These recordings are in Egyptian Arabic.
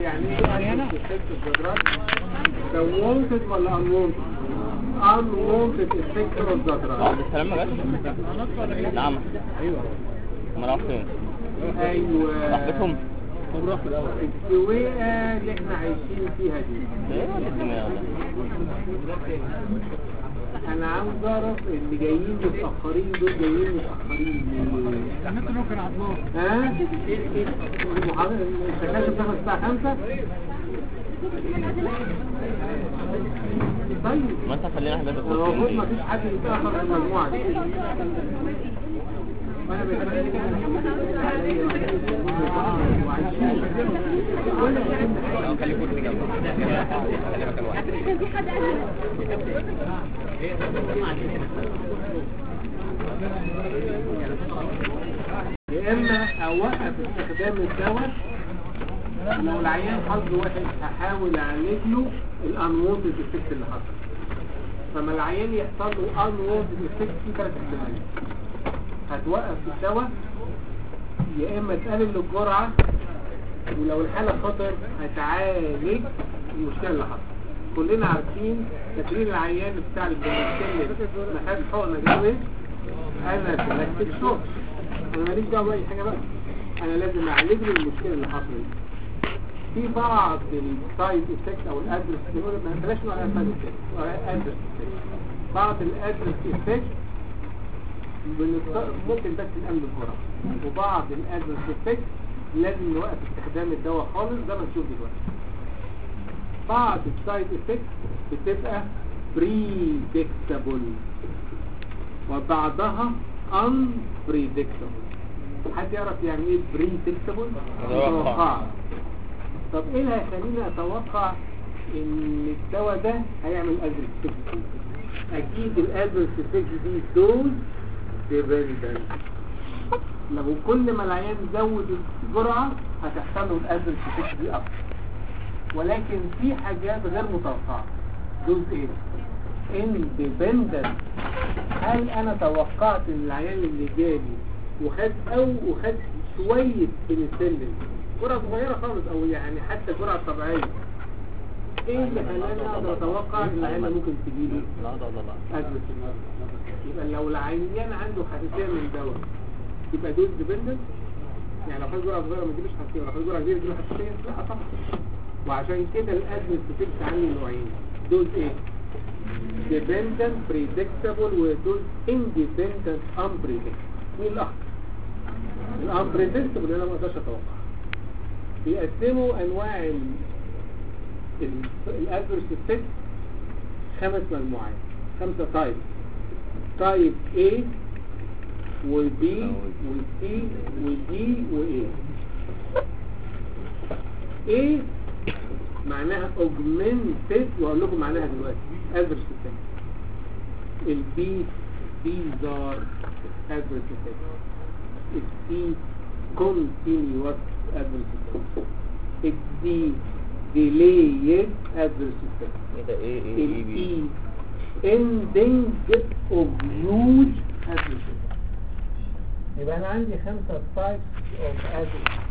يعني ايه effect of the drug the wanted ولا unwanted unwanted effect of the drug عبد السلام ما جاش نعم ايوه ما راح فين ايوه صاحبتهم طب روح الاول السواقه اللي احنا عايشين فيها دي ايه ولا الدنيا ولا انا عاوز اعرف اللي جايين متاخرين دول جايين متاخرين ليه؟ النت ممكن عضلات ها المحاضرة السكاشة بتاخد الساعة 5 طيب ما انت خلينا احنا ده هو المفروض مفيش حد يتأخر في المجموعة دي وأنا بتمنى خلي كل جنب خلي مكان واحد يا إما أوقف استخدام الدواء لو العيان حظه وحش هحاول أعالج له الأنوونتد إفكت اللي حصل فما العيان يحصل له أنوونتد إفكت في ثلاث احتمالات هتوقف الدواء يا إما تقلل الجرعة ولو الحالة خطر هتعالج المشكلة اللي حصلت كلنا عارفين تكرير العيان بتاع البنسلين ما خد حقنة جوه انا سلكتك شوك انا ماليش دعوه باي حاجه بقى انا لازم اعالج له المشكله اللي حصلت في بعض السايد افكت او الادرس بنقول ما بلاش نوع السايد افكت ادرس بعض الادرس افكت ممكن بس نقلل الجرعه وبعض الادرس افكت لازم نوقف استخدام الدواء خالص زي ما نشوف دلوقتي بعض السايد افكت بتبقى بريدكتابل وبعضها unpredictable حد يعرف يعني ايه predictable متوقع. طب ايه اللي هيخليني اتوقع ان الدواء ده هيعمل adverse effect اكيد الادرس effect دي دوز dependent لو كل ما العيان زود الجرعة هتحصل له الادرس effect دي اكتر ولكن في حاجات غير متوقعة دوز ايه independent هل انا توقعت ان العيان اللي جالي وخد او وخد شوية بنسلين جرعة صغيرة خالص او يعني حتى جرعة طبيعية ايه اللي خلاني اقدر اتوقع ان العيان ممكن تجيلي لا لا لا لا ادرس يبقى لو العيان عنده حساسية من دواء يبقى دوز ديبندنت يعني لو خد جرعة صغيرة ما تجيبش حساسية لو خد جرعة كبيرة تجيب حساسية لا طبعا وعشان كده الادرس بتبقى عندي نوعين دوز ايه dependent predictable ودول independent unpredictable مين الاخر الانبريدكتبل اللي انا ما اقدرش اتوقع بيقسموا انواع الادفيرس افكت خمس مجموعات خمسه تايب تايب A وB وC وD وA A معناها augmented وهقول لكم معناها دلوقتي adverse effect البي bizarre adverse effect السي continuous adverse effect الدي delayed adverse effect ايه ده ايه ايه ايه بي الاي ending of huge adverse effect يبقى انا عندي خمسة types of adverse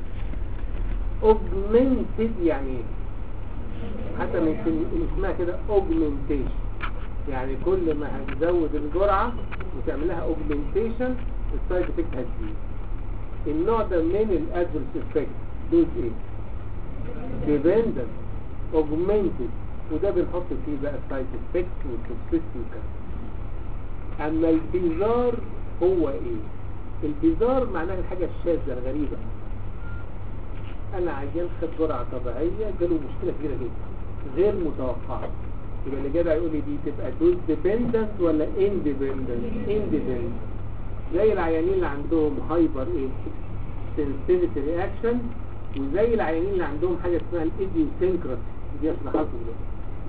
augmented يعني ايه حتى من كل- اسمها كده augmentation يعني كل ما هتزود الجرعة وتعمل لها augmentation السايد افكت هتزيد النوع ده من الادفرس افكت دوز ايه dependent augmented وده بنحط فيه بقى السايد افكت والتوكسيستي وكده اما البيزار هو ايه البيزار معناها الحاجة الشاذة الغريبة انا عيان خد جرعة طبيعية جاله مشكلة كبيرة جدا غير متوقعة يبقى اللي جدع يقول لي دي تبقى دوز ديبندنت ولا اندبندنت اندبندنت زي العيانين اللي عندهم هايبر ايه سنسيتيفيتي رياكشن وزي العيانين اللي عندهم حاجة اسمها الايديوسينكراسي دي اشرحها لكم دلوقتي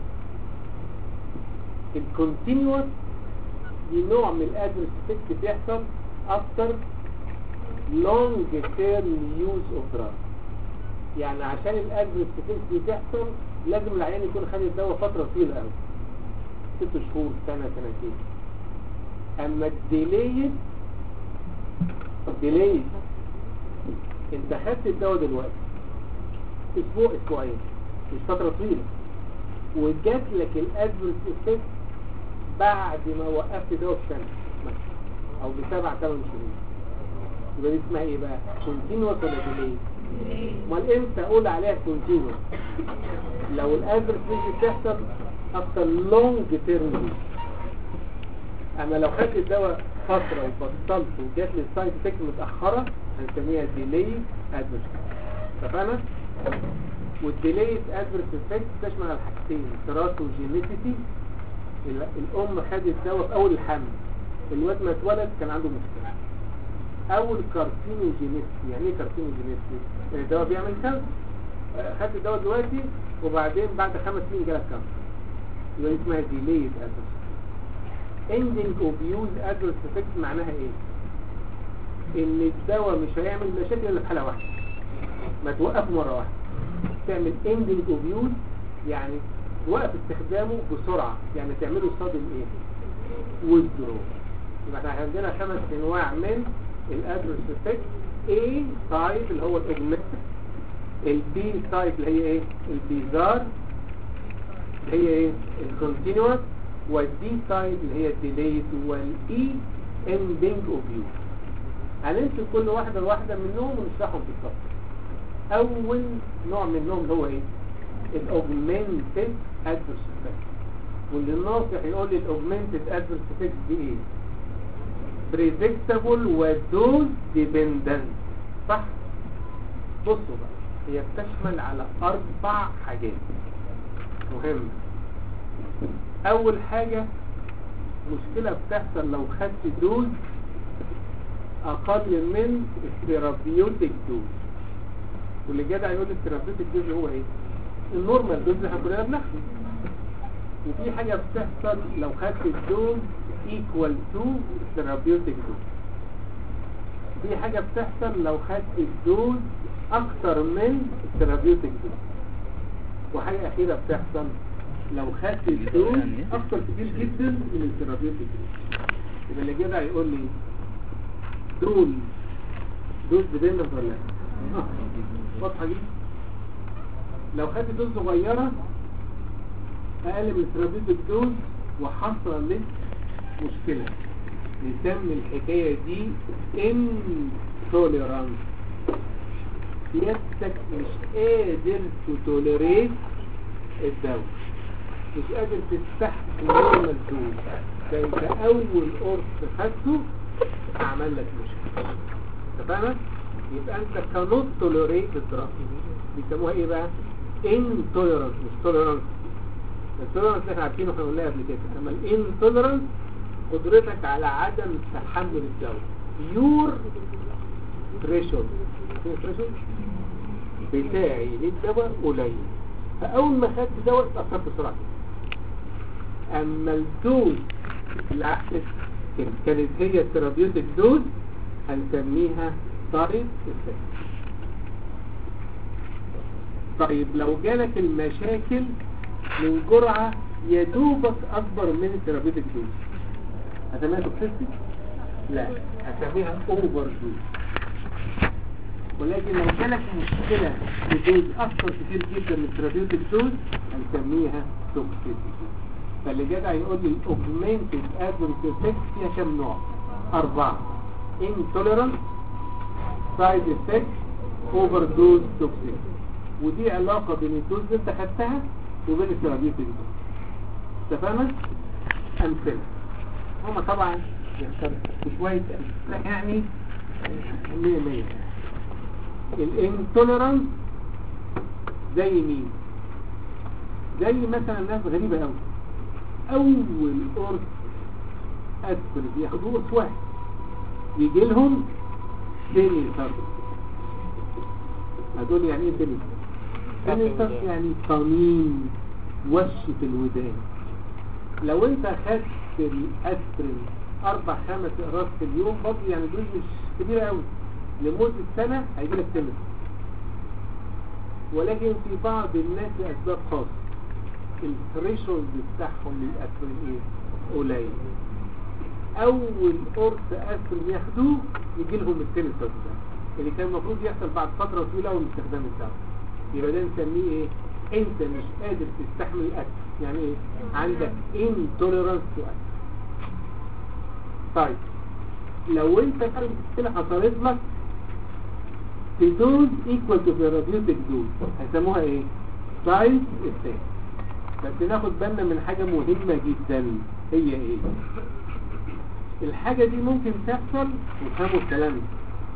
الكونتينوس دي نوع من الادرس افكت بيحصل افتر لونج تيرم يوز اوف دراج يعني عشان الادرس افكت دي تحصل لازم العيان يكون خد الدواء فتره طويله قوي ست شهور سنه سنتين اما الديليد ديليد انت خدت الدواء دلوقتي اسبوع اسبوعين مش فترة طويلة وجات لك الادفرس افكت بعد ما وقفت دواء بسنة مثلا او بسبع ثمان شهور يبقى دي اسمها ايه بقى كونتينوس ولا ديلي امال امتى اقول عليها كونتينوس لو الادفرس افكت بتحصل افتر لونج تيرم اما لو خدت الدواء فترة وبطلت وجات لي السايد افكت متأخرة هنسميها ديلي ادفرس اتفقنا؟ والديليت ادفرس افكت تشمل على حاجتين تراتوجينيسيتي الام خدت دواء في اول الحمل الواد ما اتولد كان عنده مشكله اول كارسينوجينيسيتي يعني ايه كارسينوجينيسيتي الدواء بيعمل كانسر آه، خدت الدواء دلوقتي وبعدين بعد خمس سنين جالك كانسر يبقى دي اسمها ديليت ادفرس ending of use adverse effect معناها ايه ان الدواء مش هيعمل مشاكل الا في حاله واحده ما توقف مره واحده تعمل ending of use يعني توقف استخدامه بسرعه يعني تعمله صادم ايه withdraw يبقى احنا عندنا خمس انواع من الادرس افكت A تايب اللي هو الاوجمنت البي تايب اللي هي ايه البيزار اللي هي ايه الكونتينوس والدي تايب اللي هي الديليت والاي اندنج اوف يو هنمسك كل واحده واحده منهم ونشرحهم بالظبط اول نوع منهم اللي هو ايه الاوجمنتد ادفرس افكت واللي الناصح يقول لي الاوجمنتد ادفرس افكت دي ايه بريدكتابل ودوز ديبندنت صح بصوا بقى هي بتشمل على اربع حاجات مهمه اول حاجه مشكله بتحصل لو خدت دوز اقل من الثيرابيوتيك دوز واللي جدع يقول الثيرابيوتيك دوز هو ايه النورمال دوز اللي احنا كلنا بناخده وفي حاجه بتحصل لو خدت الدوز ايكوال تو ثيرابيوتيك دوز في حاجه بتحصل لو خدت الدوز اكتر من الثيرابيوتيك دوز وحاجه اخيره بتحصل لو خدت الدوز اكتر كتير جدا من الثيرابيوتيك دوز يبقى اللي جدع يقول لي دول دوز بدنا ولا لا آه، واضحه جدا لو خدت دوز صغيره اقل من الثيرابيوتيك دوز وحصلت مشكله نسمي الحكايه دي انتوليرانس سيادتك مش قادر تتوليريت الدواء مش قادر تستحمل النورمال دوز فانت اول قرص خدته عمل لك مشكله اتفقنا يبقى انت كانوت توليريت الدراج بيسموها ايه بقى انتوليرانس مش توليرانس التوليرانس اللي احنا عارفينه احنا قلناها قبل كده اما الانتوليرانس قدرتك على عدم تحمل الدواء يور ثريشولد الثريشولد بتاعي للدواء قليل فاول ما خدت دواء اتاثرت بسرعه اما الدوز اللي عكس كانت هي الثيرابيوتيك دوز هنسميها طريق الفكر طيب لو جالك المشاكل من جرعة يدوبك أكبر من الثيرابيوتيك دوز هسميها توكسيستي؟ لا هسميها اوفر دوز ولكن لو جالك مشكلة بدوز أكثر كتير جدا من الثيرابيوتيك دوز هنسميها توكسيستي فاللي جدع يقول لي الاوجمنتد ادفرس افكت فيها كام نوع؟ أربعة intolerance side effect overdose toxicity ودي علاقة بين الدوز اللي انت خدتها وبين الثيرابيوتيك دوز اتفقنا؟ أمثلة هما طبعا يحتاج شوية أمثلة يعني مية مية الانتوليرانس زي مين؟ زي مثلا ناس غريبة أوي أول قرص أسفل بياخدوه قرص واحد يجي لهم سينيتر هتقول يعني ايه سينيتر؟ سينيتر يعني طمين وشة الودان لو انت خدت الاسبرين اربع خمس اقراص في اليوم برضه يعني دول مش كبيرة قوي لمدة سنة هيجي لك سينيتر ولكن في بعض الناس لأسباب خاصة الثريشولد بتاعهم للاسبرين ايه؟ قليل اول قرص اسبرين ياخدوه يجي لهم السينيتر ده اللي كان المفروض يحصل بعد فترة طويلة من استخدام الدواء يبقى ده نسميه ايه انت مش قادر تستحمل الاكل يعني ايه عندك intolerance to اكل طيب لو انت بقى المشكله حصلت لك في دوز ايكوال تو ثيرابيوتيك دوز هيسموها ايه سايد افكت بس ناخد بالنا من حاجه مهمه جدا هي ايه الحاجه دي ممكن تحصل وفهموا الكلام ده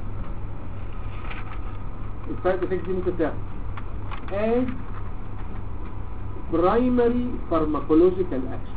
السايد افكت دي ممكن تحصل as primary pharmacological action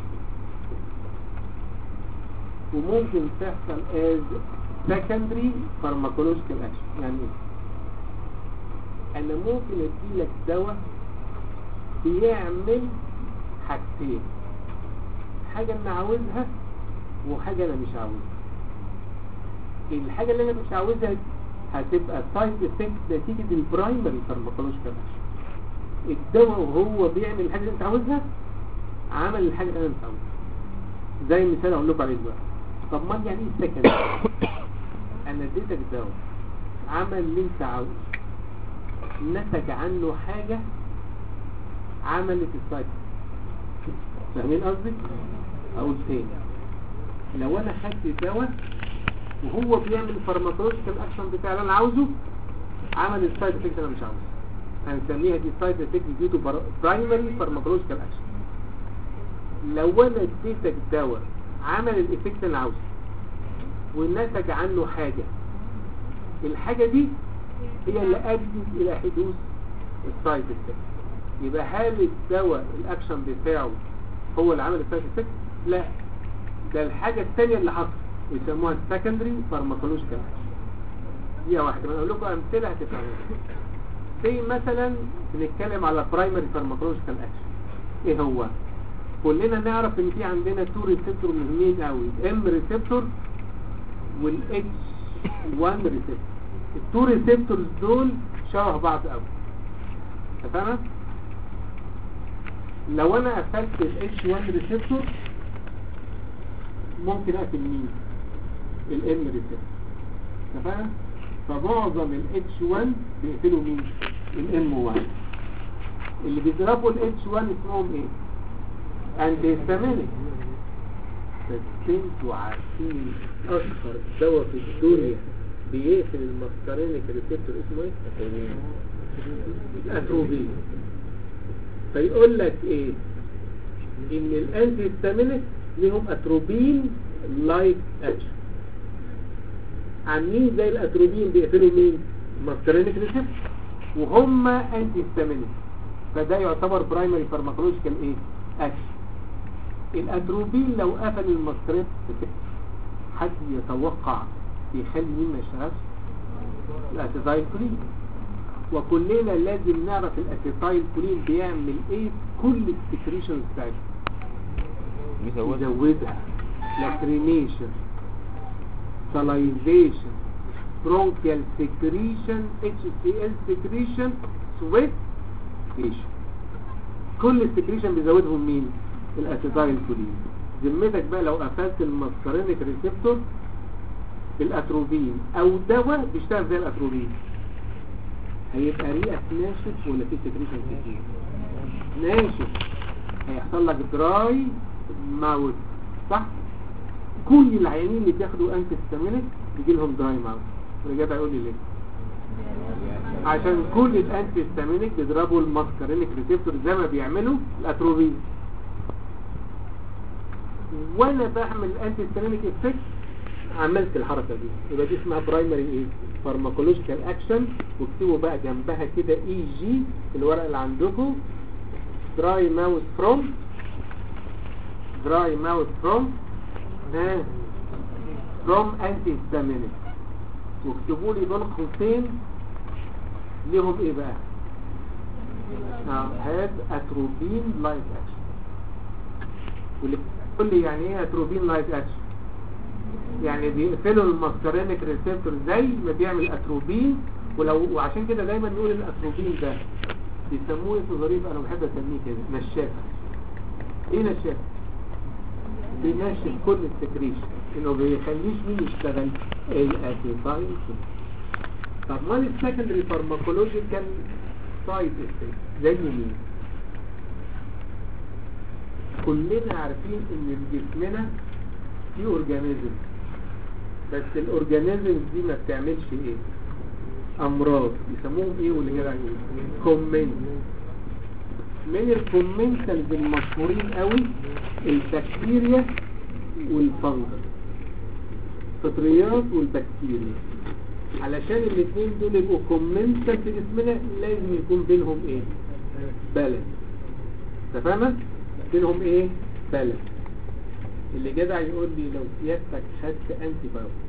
وممكن تحصل as secondary pharmacological action يعني ايه انا ممكن اديلك دواء بيعمل حاجتين حاجة انا عاوزها وحاجة انا مش عاوزها الحاجة اللي انا مش عاوزها هتبقى سايد افكت نتيجة البرايمري فارماكولوجيكال اكشن الدواء وهو بيعمل الحاجة اللي انت عاوزها عمل الحاجة اللي انا مش عاوزها زي المثال اقول لكم عليه دلوقتي طب ما يعني ايه سكند انا اديتك دواء عمل اللي انت عاوزه نتج عنه حاجة عملت السايد فاهمين قصدي اقول تاني لو انا خدت دواء وهو بيعمل الفارماكولوجيكال اكشن بتاع اللي انا عاوزه عمل السايد افكت انا مش عاوزه هنسميها دي سايد افكت ديو تو برايمري فارماكولوجيكال اكشن لو انا اديتك دواء عمل الايفكت اللي انا عاوزه ونتج عنه حاجة الحاجة دي هي اللي ادت الى حدوث السايد افكت يبقى هل الدواء الاكشن بتاعه هو اللي عمل السايد افكت لا ده الحاجة الثانية اللي حصلت يسموها السكندري فارماكولوجيكال دي واحدة انا اقول لكم امثلة هتفهموها زي مثلا بنتكلم على برايمري فارماكولوجيكال اكشن ايه هو كلنا نعرف ان في عندنا تو ريسبتور مهمين قوي ام ريسبتور والاتش 1 ريسبتور التو ريسبتورز دول شبه بعض قوي تمام لو انا قفلت الاتش 1 ريسبتور ممكن اقفل مين الام ريسبتور تمام فمعظم الاتش 1 بيقفلوا مين الام 1 اللي بيضربوا الاتش 1 اسمهم ايه انتيستامينيك بس انتوا عارفين اشهر دواء في الدنيا بيقفل المسكرينيك ريسبتور اسمه ايه الاتروبين فيقول لك ايه ان الانتيستامينيك ليهم اتروبين لايك اكشن عاملين زي الاتروبين بيقفلوا مين المسكرينيك ريسبتور وهم انتيستامينيك فده يعتبر برايمري فارماكولوجيكال ايه اكشن الاتروبين لو قفل المسكرينيك حد يتوقع يخلي مين ما يشتغلش الاسيتايل كولين وكلنا لازم نعرف الاسيتايل كولين بيعمل ايه كل السكريشنز بتاعته يزودها لاكريميشن سلايزيشن برونكيال سكريشن اتش سي ال سكريشن سويت سكريشن كل السكريشن بيزودهم مين الاسيتايل كولين ذمتك بقى لو قفلت المسكرينيك ريسبتور بالاتروبين او دواء بيشتغل زي الاتروبين هيبقى ريقك ناشف ولا في سكريشن كتير ناشف هيحصل لك دراي ماوث صح كل العيانين اللي بياخدوا انتي ستامينيك بيجي لهم دراي ماوث ورجعت هيقول لي ليه عشان كل الانتي ستامينيك بيضربوا الماسكارينيك ريسبتور زي ما بيعملوا الاتروبين وانا بعمل انتي ستامينيك افكت عملت الحركة دي يبقى دي اسمها برايمري ايه فارماكولوجيكال اكشن واكتبوا بقى جنبها كده اي جي في الورقة اللي عندكم دراي ماوث فروم دراي ماوث فروم ها فروم انتي ستامينيك واكتبوا لي بين قوسين ليهم ايه بقى هاد اتروبين لايت اكشن واللي بيقول لي يعني ايه اتروبين لايت اكشن يعني بيقفلوا المسكرينيك ريسبتور زي ما بيعمل اتروبين ولو وعشان كده دايما نقول الاتروبين ده بيسموه اسمه ظريف انا بحب اسميه كده نشافه ايه نشافه بينشف كل السكريشن انه بيخليش مين يشتغل الاسيتايل طب ما السكندري فارماكولوجيكال سايد افكت زي مين كلنا عارفين ان في جسمنا في اورجانيزم بس الاورجانيزم دي ما بتعملش ايه امراض يسموهم ايه واللي كده كومنت من الكومنتالز المشهورين قوي البكتيريا والفنجس الفطريات والبكتيريا علشان الاثنين دول يبقوا كومنتال في جسمنا لازم يكون بينهم ايه بالانس تفهمت بينهم ايه بالانس اللي جدع يقول لي لو سيادتك خدت انتي بايوتيك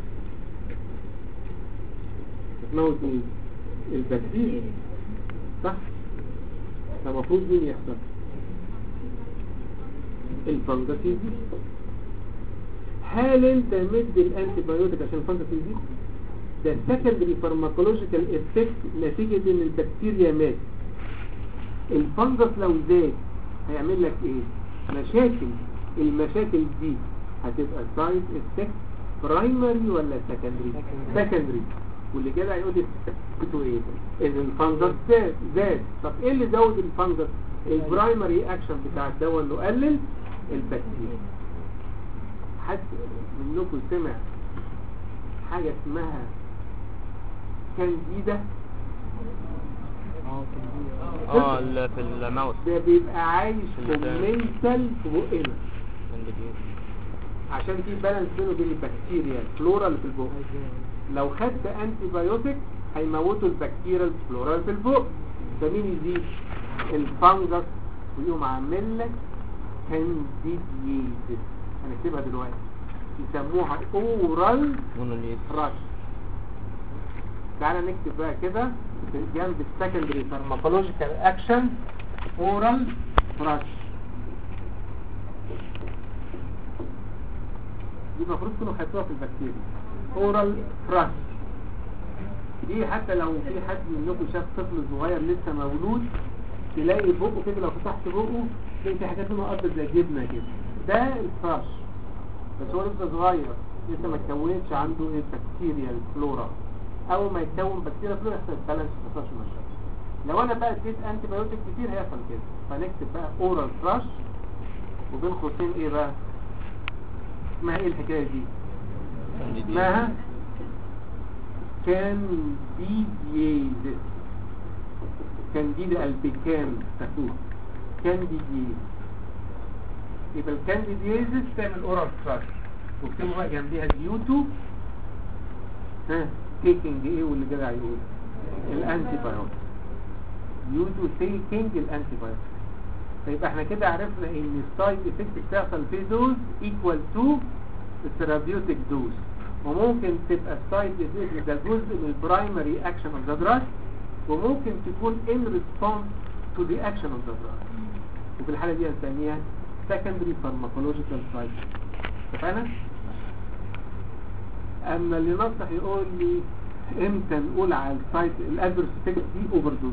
تموت مين البكتيريا صح ده المفروض مين يحصل الفنجس يزيد هل انت مد الانتي بايوتيك عشان الفنجس يزيد ده secondary pharmacological effect نتيجة ان البكتيريا مات الفنجس لو زاد هيعمل لك ايه مشاكل المشاكل دي هتبقى سايد افكت برايمري ولا سكندري سكندري واللي كده هيقول لي بتو ايه ان الفنجس زاد زاد طب ايه اللي زود الفنجس البرايمري اكشن بتاع الدواء انه قلل البكتيريا حد منكم سمع حاجة اسمها كانديدا اه ال- في الماوس ده بيبقى عايش في البتاع. كومنتال في بقنا عندك عشان في بالانس بينه وبين البكتيريا الفلورا اللي في البق لو خدت انتي بايوتيك هيموتوا البكتيريا الفلورا اللي في البق فمين يزيد الفنجس ويقوم عامل لك كانديديزيس هنكتبها دلوقتي يسموها اورال مونوليت راش تعالى نكتب بقى كده جنب السكندري فارماكولوجيكال اكشن اورال راش دي المفروض تكونوا خدتوها في البكتيريا اورال راش دي حتى لو في حد منكم شاف طفل صغير لسه مولود تلاقي بقه كده لو فتحت بقه تلاقي في حاجات لونها ابيض زي جبنه كده ده الفراش بس هو لسه صغير لسه ما اتكونتش عنده ايه بكتيريا الفلورا اول ما يتكون بكتيريا فلورا يحصل بالانس ما يحصلش مشاكل لو انا بقى اديت انتي بايوتيك كتير هيحصل كده فنكتب بقى اورال فراش وبين قوسين ايه بقى اسمها ايه الحكايه دي اسمها كانديديزيس كانديدا البيكان تاخوه كانديديزيس يبقى الكانديديزيس تعمل اورال فراش واكتبوا بقى جنبيها اليوتو ها تيكينج ايه واللي جدع يقول الانتي بايوتيك يوتو تيكينج الانتي بايوتيك فيبقى احنا كده عرفنا ان السايد افكت بتحصل في دوز ايكوال تو الثيرابيوتيك دوز وممكن تبقى السايد افكت ده جزء من البرايمري اكشن اوف ذا دراج وممكن تكون ان ريسبونس تو ذا اكشن اوف ذا دراج وفي الحاله دي هنسميها secondary pharmacological side اتفقنا؟ اما اللي نصح يقول لي امتى نقول على السايت الادفرس افكت دي اوفر دوز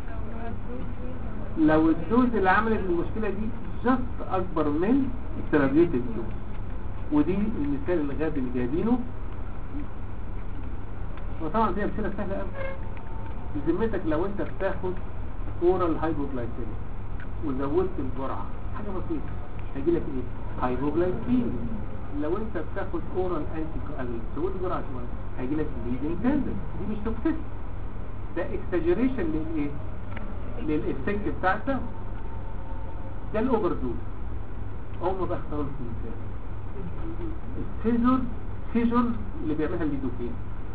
لو الدوز اللي عملت المشكلة دي جست اكبر من الثيرابيوتيك دوز ودي المثال الغبي اللي جايبينه وطبعا دي امثله سهله قوي بذمتك لو انت بتاخد اورال هايبوجلايسيميا وزودت الجرعه حاجه بسيطه هيجي لك ايه هايبوجلايسيميا لو انت بتاخد اورال انتي كوالين زودت الجرعه شويه هيجي لك بليدنج تندن دي مش توكسيك ده اكسجريشن للايه للافكت بتاعته ده الاوفر دوز هم بقى اختاروا لكم مثال السيزون سيزون اللي بيعملها الليدوكين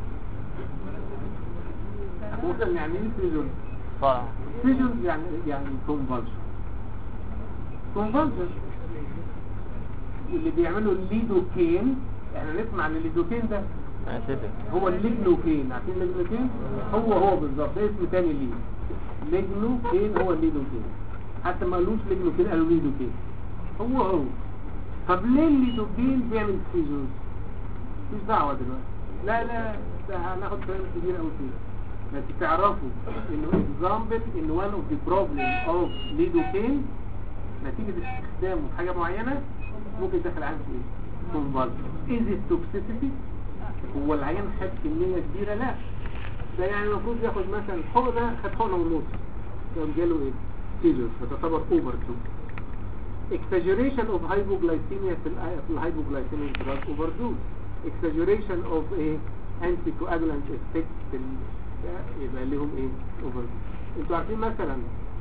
ممكن يعني ايه سيزون صح سيزون يعني يعني كونفالجن كونفالجن اللي بيعملوا الليدوكين احنا نسمع عن الليدوكين ده اسفل هو الليجلوكين عارفين الليجلوكين هو هو بالظبط ده اسم تاني ليه ليجلوكين هو الليدوكين حتى ما قالوش ليجلوكين قالوا ليدوكين هو هو طب ليه الليدوكين بيعمل سيزون مش دعوه دلوقتي لا لا ده هناخد كلام كبير قوي فيه بس تعرفوا انه اكزامبل ان وان اوف ذا بروبلم اوف ليدوكين نتيجه استخدامه في حاجه معينه ممكن يدخل عنده ايه؟ كونفالجن از توكسيسيتي هو العيان خد كمية كبيرة لا ده يعني المفروض ياخد مثلا حقنة خد حقنة ونص يوم جاله ايه سيجر فتعتبر اوفر دوز exaggeration of hypoglycemia في ال في الهايبوجلايسيميا دراج اوفر دوز exaggeration of ايه anticoagulant effect في ال- يبقى لهم ايه اوفر دوز انتوا عارفين مثلا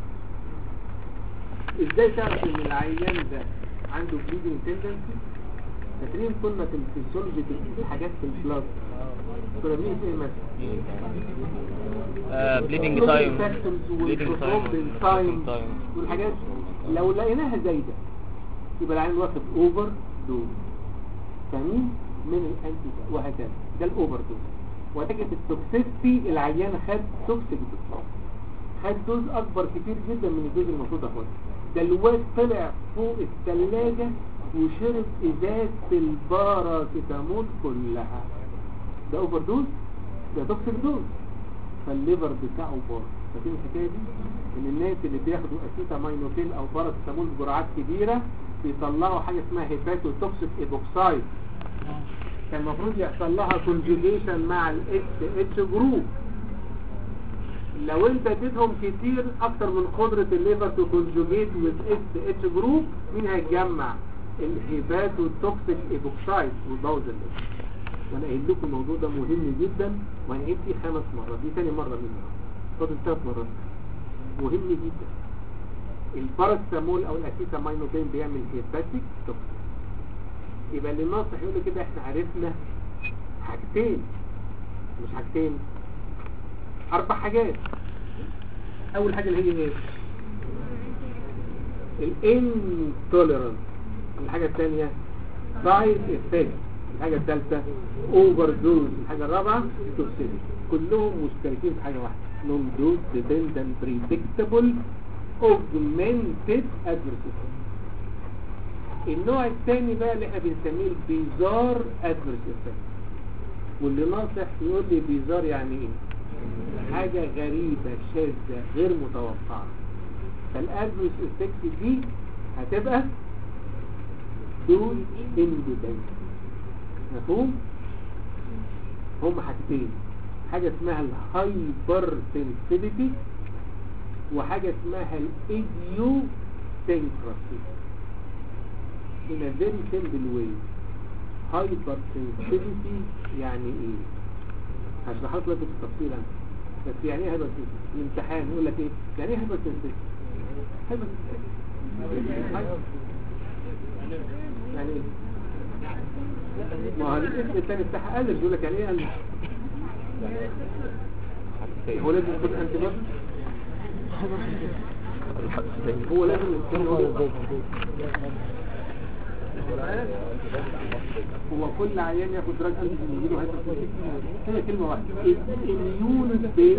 ازاي تعرف ان العيان ده عنده bleeding tendency فاكرين كنا في الفسيولوجي في حاجات في البلاد كنا بنقول ايه مثلا بليدنج تايم بليدنج تايم والحاجات لو لقيناها زايدة يبقى العين واخد اوفر دوز فاهمين من الانتي وهكذا ده الاوفر دوز وتجد التوكسيستي العيان خد توكسيك دوز خد دوز اكبر كتير جدا من الدوز المفروض اخدها ده الواد طلع فوق الثلاجة وشرب ازازة الباراسيتامول كلها ده اوفر دوز ده توكسيك دوز فالليفر بتاعه باظ فاكرين الحكايه دي ان الناس اللي بياخدوا اسيتامينوفيل او باراسيتامول بجرعات كبيره بيطلعوا حاجه اسمها هيباتوتوكسيك ايبوكسايد كان المفروض يحصل لها كونجوجيشن مع الاس اتش جروب لو انت اديتهم كتير اكتر من قدره الليفر تو كونجوجيت وذ اس اتش جروب مين هيتجمع الهيباتوتوكسيك ايبوكسايد ويبوظ الليفر وانا قايل لكم الموضوع ده مهم جدا وهنعيد فيه خمس مرات دي تاني مره منه فاضل ثلاث مرات مهم جدا الباراسيتامول او الاسيتامينوفين بيعمل هيباتيك توكسيك يبقى اللي ناصح يقول لي كده احنا عرفنا حاجتين مش حاجتين اربع حاجات اول حاجه اللي هي ايه الانتوليرانس الحاجه الثانيه سايد افكت الحاجة الثالثة اوفر دوز الحاجة الرابعة توكسيك كلهم مشتركين في حاجة واحدة نون دوز ديبندنت بريدكتبل اوجمنتد ادفيرس النوع الثاني بقى اللي احنا بنسميه البيزار ادفيرس افكت واللي ناصح يقول لي بيزار يعني ايه حاجة غريبة شاذة غير متوقعة فالادفيرس افكت دي هتبقى دوز اندبندنت مفهوم هم حاجتين حاجة اسمها الهايبر سنسيتيفيتي وحاجة اسمها الايديو سينكراسي in a very simple way hyper sensitivity يعني ايه هشرح لك بالتفصيل انا بس يعني ايه هايبر sensitivity الامتحان يقول لك ايه يعني ايه هايبر sensitivity هايبر يعني ايه ما هو الاسم الثاني بتاعها قال يقول لك يعني ايه قال هو لازم يكون انت هو لازم يكون هو كل عيان ياخد دراج انت يجيله هايبر هي كلمه واحده اميون بيز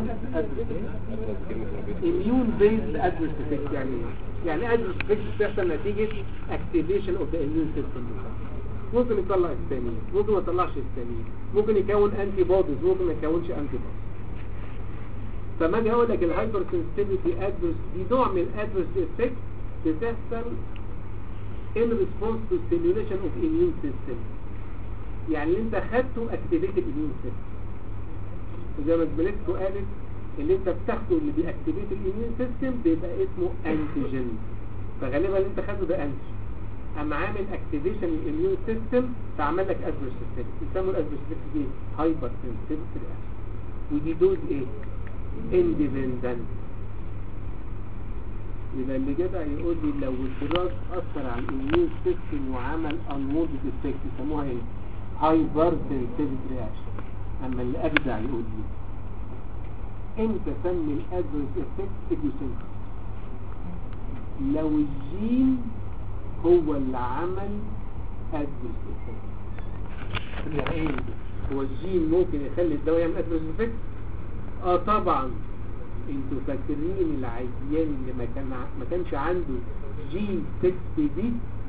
اميون بيز ادرس افكت يعني ايه يعني ادرس افكت بتحصل نتيجه اكتيفيشن اوف ذا اميون سيستم ممكن يطلع الثانية ممكن ما يطلعش الثانية ممكن يكون انتي بوديز ممكن ما يكونش انتي بوديز فما اجي اقول لك الهايبر سنسيتيفيتي ادفيرس دي نوع من الادفيرس افكت بتحصل in response to stimulation of immune system يعني اللي انت خدته activated immune system وزي ما زميلتكم قالت اللي انت بتاخده اللي بيأكتيفيت الاميون سيستم بيبقى اسمه انتيجين فغالبا اللي انت خدته ده انتيجين اما عامل اكتيفيشن للاميون سيستم فعمل لك ادفيرس افكت يسموا الادفيرس افكت دي هايبر سنسيتيف رياكشن ودي دوز ايه اندبندنت يبقى اللي جدع يقول لي لو الدراج اثر على الاميون سيستم وعمل انوودد افكت يسموها ايه هايبر سنسيتيف رياكشن اما اللي اجدع يقول لي انت سمي الادفيرس افكت ايديوسينكرس لو الجين هو اللي عمل ادفيرس افكت يعني ايه هو الجين ممكن يخلي الدواء يعمل ادفيرس افكت اه طبعا انتوا فاكرين العيان اللي ما كان ع- ما كانش عنده جين 6 دي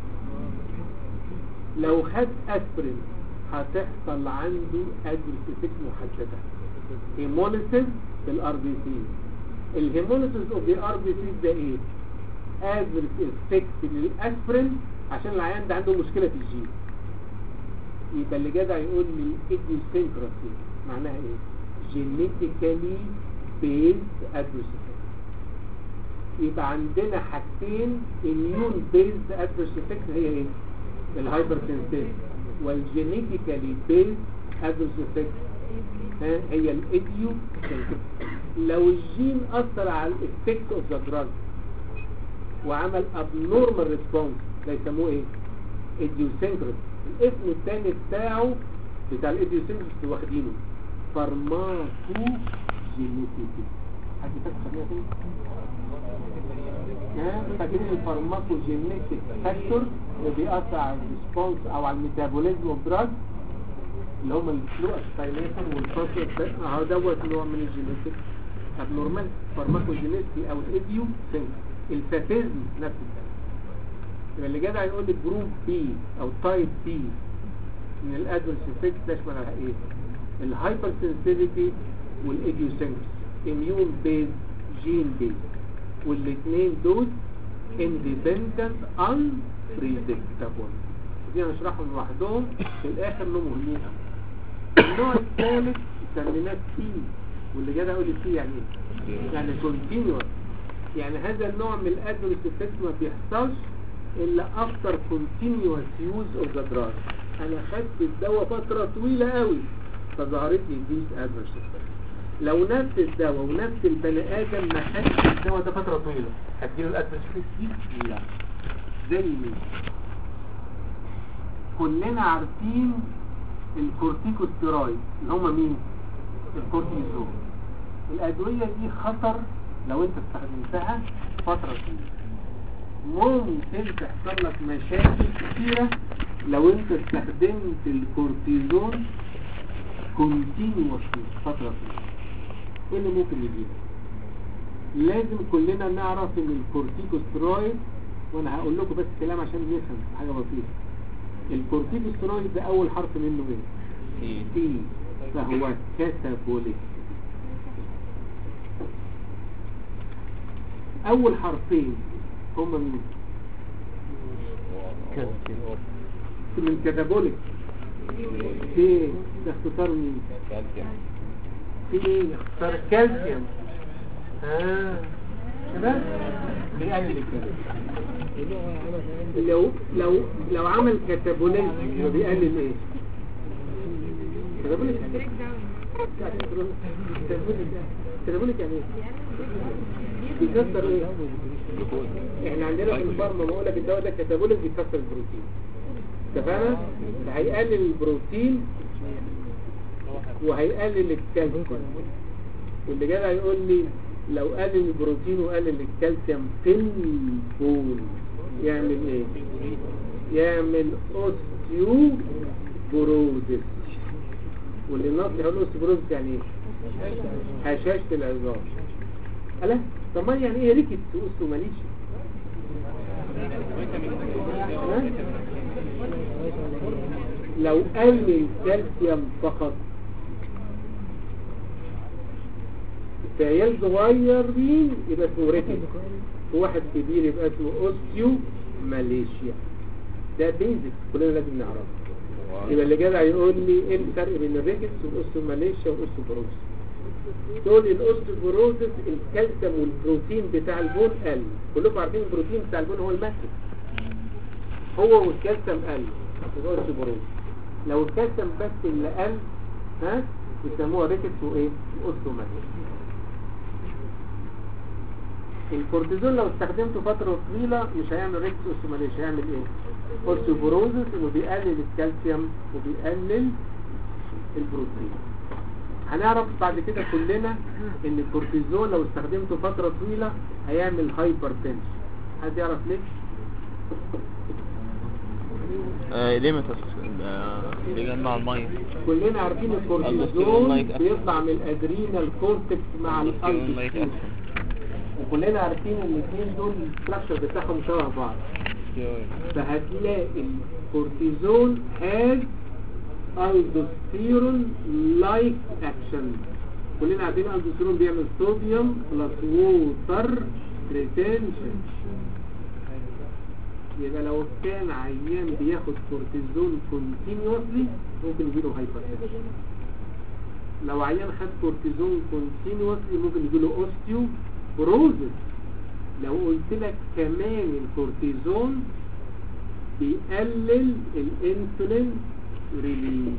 لو خد اسبرين هتحصل عنده ادفيرس افكت محدده هيموليسيس في الار بي سي الهيموليسيس اوف ذا ار بي سي ده ايه ادفيرس افكت للاسبرين عشان العيان ده عنده مشكله في الجين يبقى اللي جدع يقول لي يبقى عندنا حاجتين immune based adverse effects هي ايه الهايبر سنسيتيف والجينيتيكالي based adverse effects ها هي الايديو لو الجين اثر على الافكت اوف ذا دراج وعمل abnormal response ده يسموه ايه idiosyncrasy الاسم الثاني بتاعه بتاع الايديوسينكراسي واخدينه فارماكو جينيتيكي حد فاكر خليها تاني ها فاكرين الفارماكو جينيتيك فاكتور اللي بيأثر على الريسبونس او على الميتابوليزم اوف دراج اللي هم الفلو اسبايليشن والفاكتور اهو دوت نوع من الجينيتيك ابنورمال فارماكو جينيتيكي او الايديو الفاتيزم نفس الكلام يبقى اللي جدع يقول لي جروب بي او تايب بي من الادفرس افكت تشمل على ايه الهايبر سنسيتيفيتي والايديوسينكس اميون بيز جين بيز والاثنين دول اندبندنت ان بريدكتابل دي هنشرحهم لوحدهم في الاخر انهم مهمين النوع الثالث سميناه سي واللي جدع يقول لي سي يعني ايه يعني كونتينوس يعني هذا النوع من الادفرس افكت ما بيحصلش الا افتر continuous use of the drug انا خدت الدواء فترة طويلة قوي فظهرت لي these adverse effects لو نفس الدواء ونفس البني ادم ما خدش الدواء ده فترة طويلة هتجيله الادفرس effects دي؟ لا زي مين كلنا عارفين الكورتيكوستيرويد اللي هم مين الكورتيزون الادوية دي خطر لو انت استخدمتها فترة طويلة ممكن تحصل لك مشاكل كثيرة لو انت استخدمت الكورتيزون كونتينوس فترة طويلة ايه اللي ممكن يجيلك لازم كلنا نعرف ان الكورتيكوسترويد وانا هقول لكم بس كلام عشان نفهم حاجة بسيطة الكورتيكوسترويد ده اول حرف منه ايه سي فهو كاتابوليك اول حرفين هما مين من كاتابوليك في ده اختصار مين في اختصار كالسيوم اه شباب بيقلل الكالسيوم لو لو لو عمل كاتابوليك يبقى بيقلل ايه كاتابوليك كاتابوليك يعني ايه بيكسر ايه احنا عندنا في الفارما بقول لك الدواء ده كاتابوليك بيكسر البروتين اتفقنا هيقلل البروتين وهيقلل الكالسيوم واللي جاي هيقول لي لو قلل البروتين وقلل الكالسيوم في البول يعمل ايه يعمل اوستيو بروزس واللي الناس يقول اوستيوبروزس يعني ايه هشاشة العظام ألا طب ما يعني ايه ريكت اوستو ماليش لو قل الكالسيوم فقط في عيال صغيرين يبقى اسمه ريكت في واحد كبير يبقى اسمه اوستيو ماليشيا ده بيزك كلنا لازم نعرفه يبقى اللي جدع يقول لي ايه الفرق بين الريكتس والاوستوماليشيا والاوستوبروزس تقول الاوستوبروزس الكالسيوم والبروتين بتاع البون قل كلكم عارفين البروتين بتاع البون هو الماكل هو والكالسيوم قل يبقى اوستوبروزس لو الكالسيوم بس اللي قل ها يسموها ريكتس وايه اوستوماليشيا الكورتيزون لو استخدمته فترة طويلة مش هيعمل ريكس اوستوماليش هيعمل ايه اوستوبروزس انه بيقلل الكالسيوم وبيقلل البروتين هنعرف بعد كده كلنا ان الكورتيزون لو استخدمته فترة طويلة هيعمل هايبر تنشن حد يعرف ليه آه ليه ما بيجمع المية كلنا عارفين الكورتيزون بيطلع من الادرينال كورتكس مع الالبستين وكلنا عارفين ان الاثنين دول الستراكشر بتاعهم شبه بعض فهتلاقي الكورتيزون has aldosterone like action كلنا عارفين الالدوستيرون بيعمل صوديوم بلس ووتر ريتنشن يبقى لو كان عيان بياخد كورتيزون كونتينيوسلي ممكن يجيله هايبرتنشن لو عيان خد كورتيزون كونتينيوسلي ممكن يجيله اوستيو بروزس لو قلت لك كمان الكورتيزون بيقلل الانسولين ريليز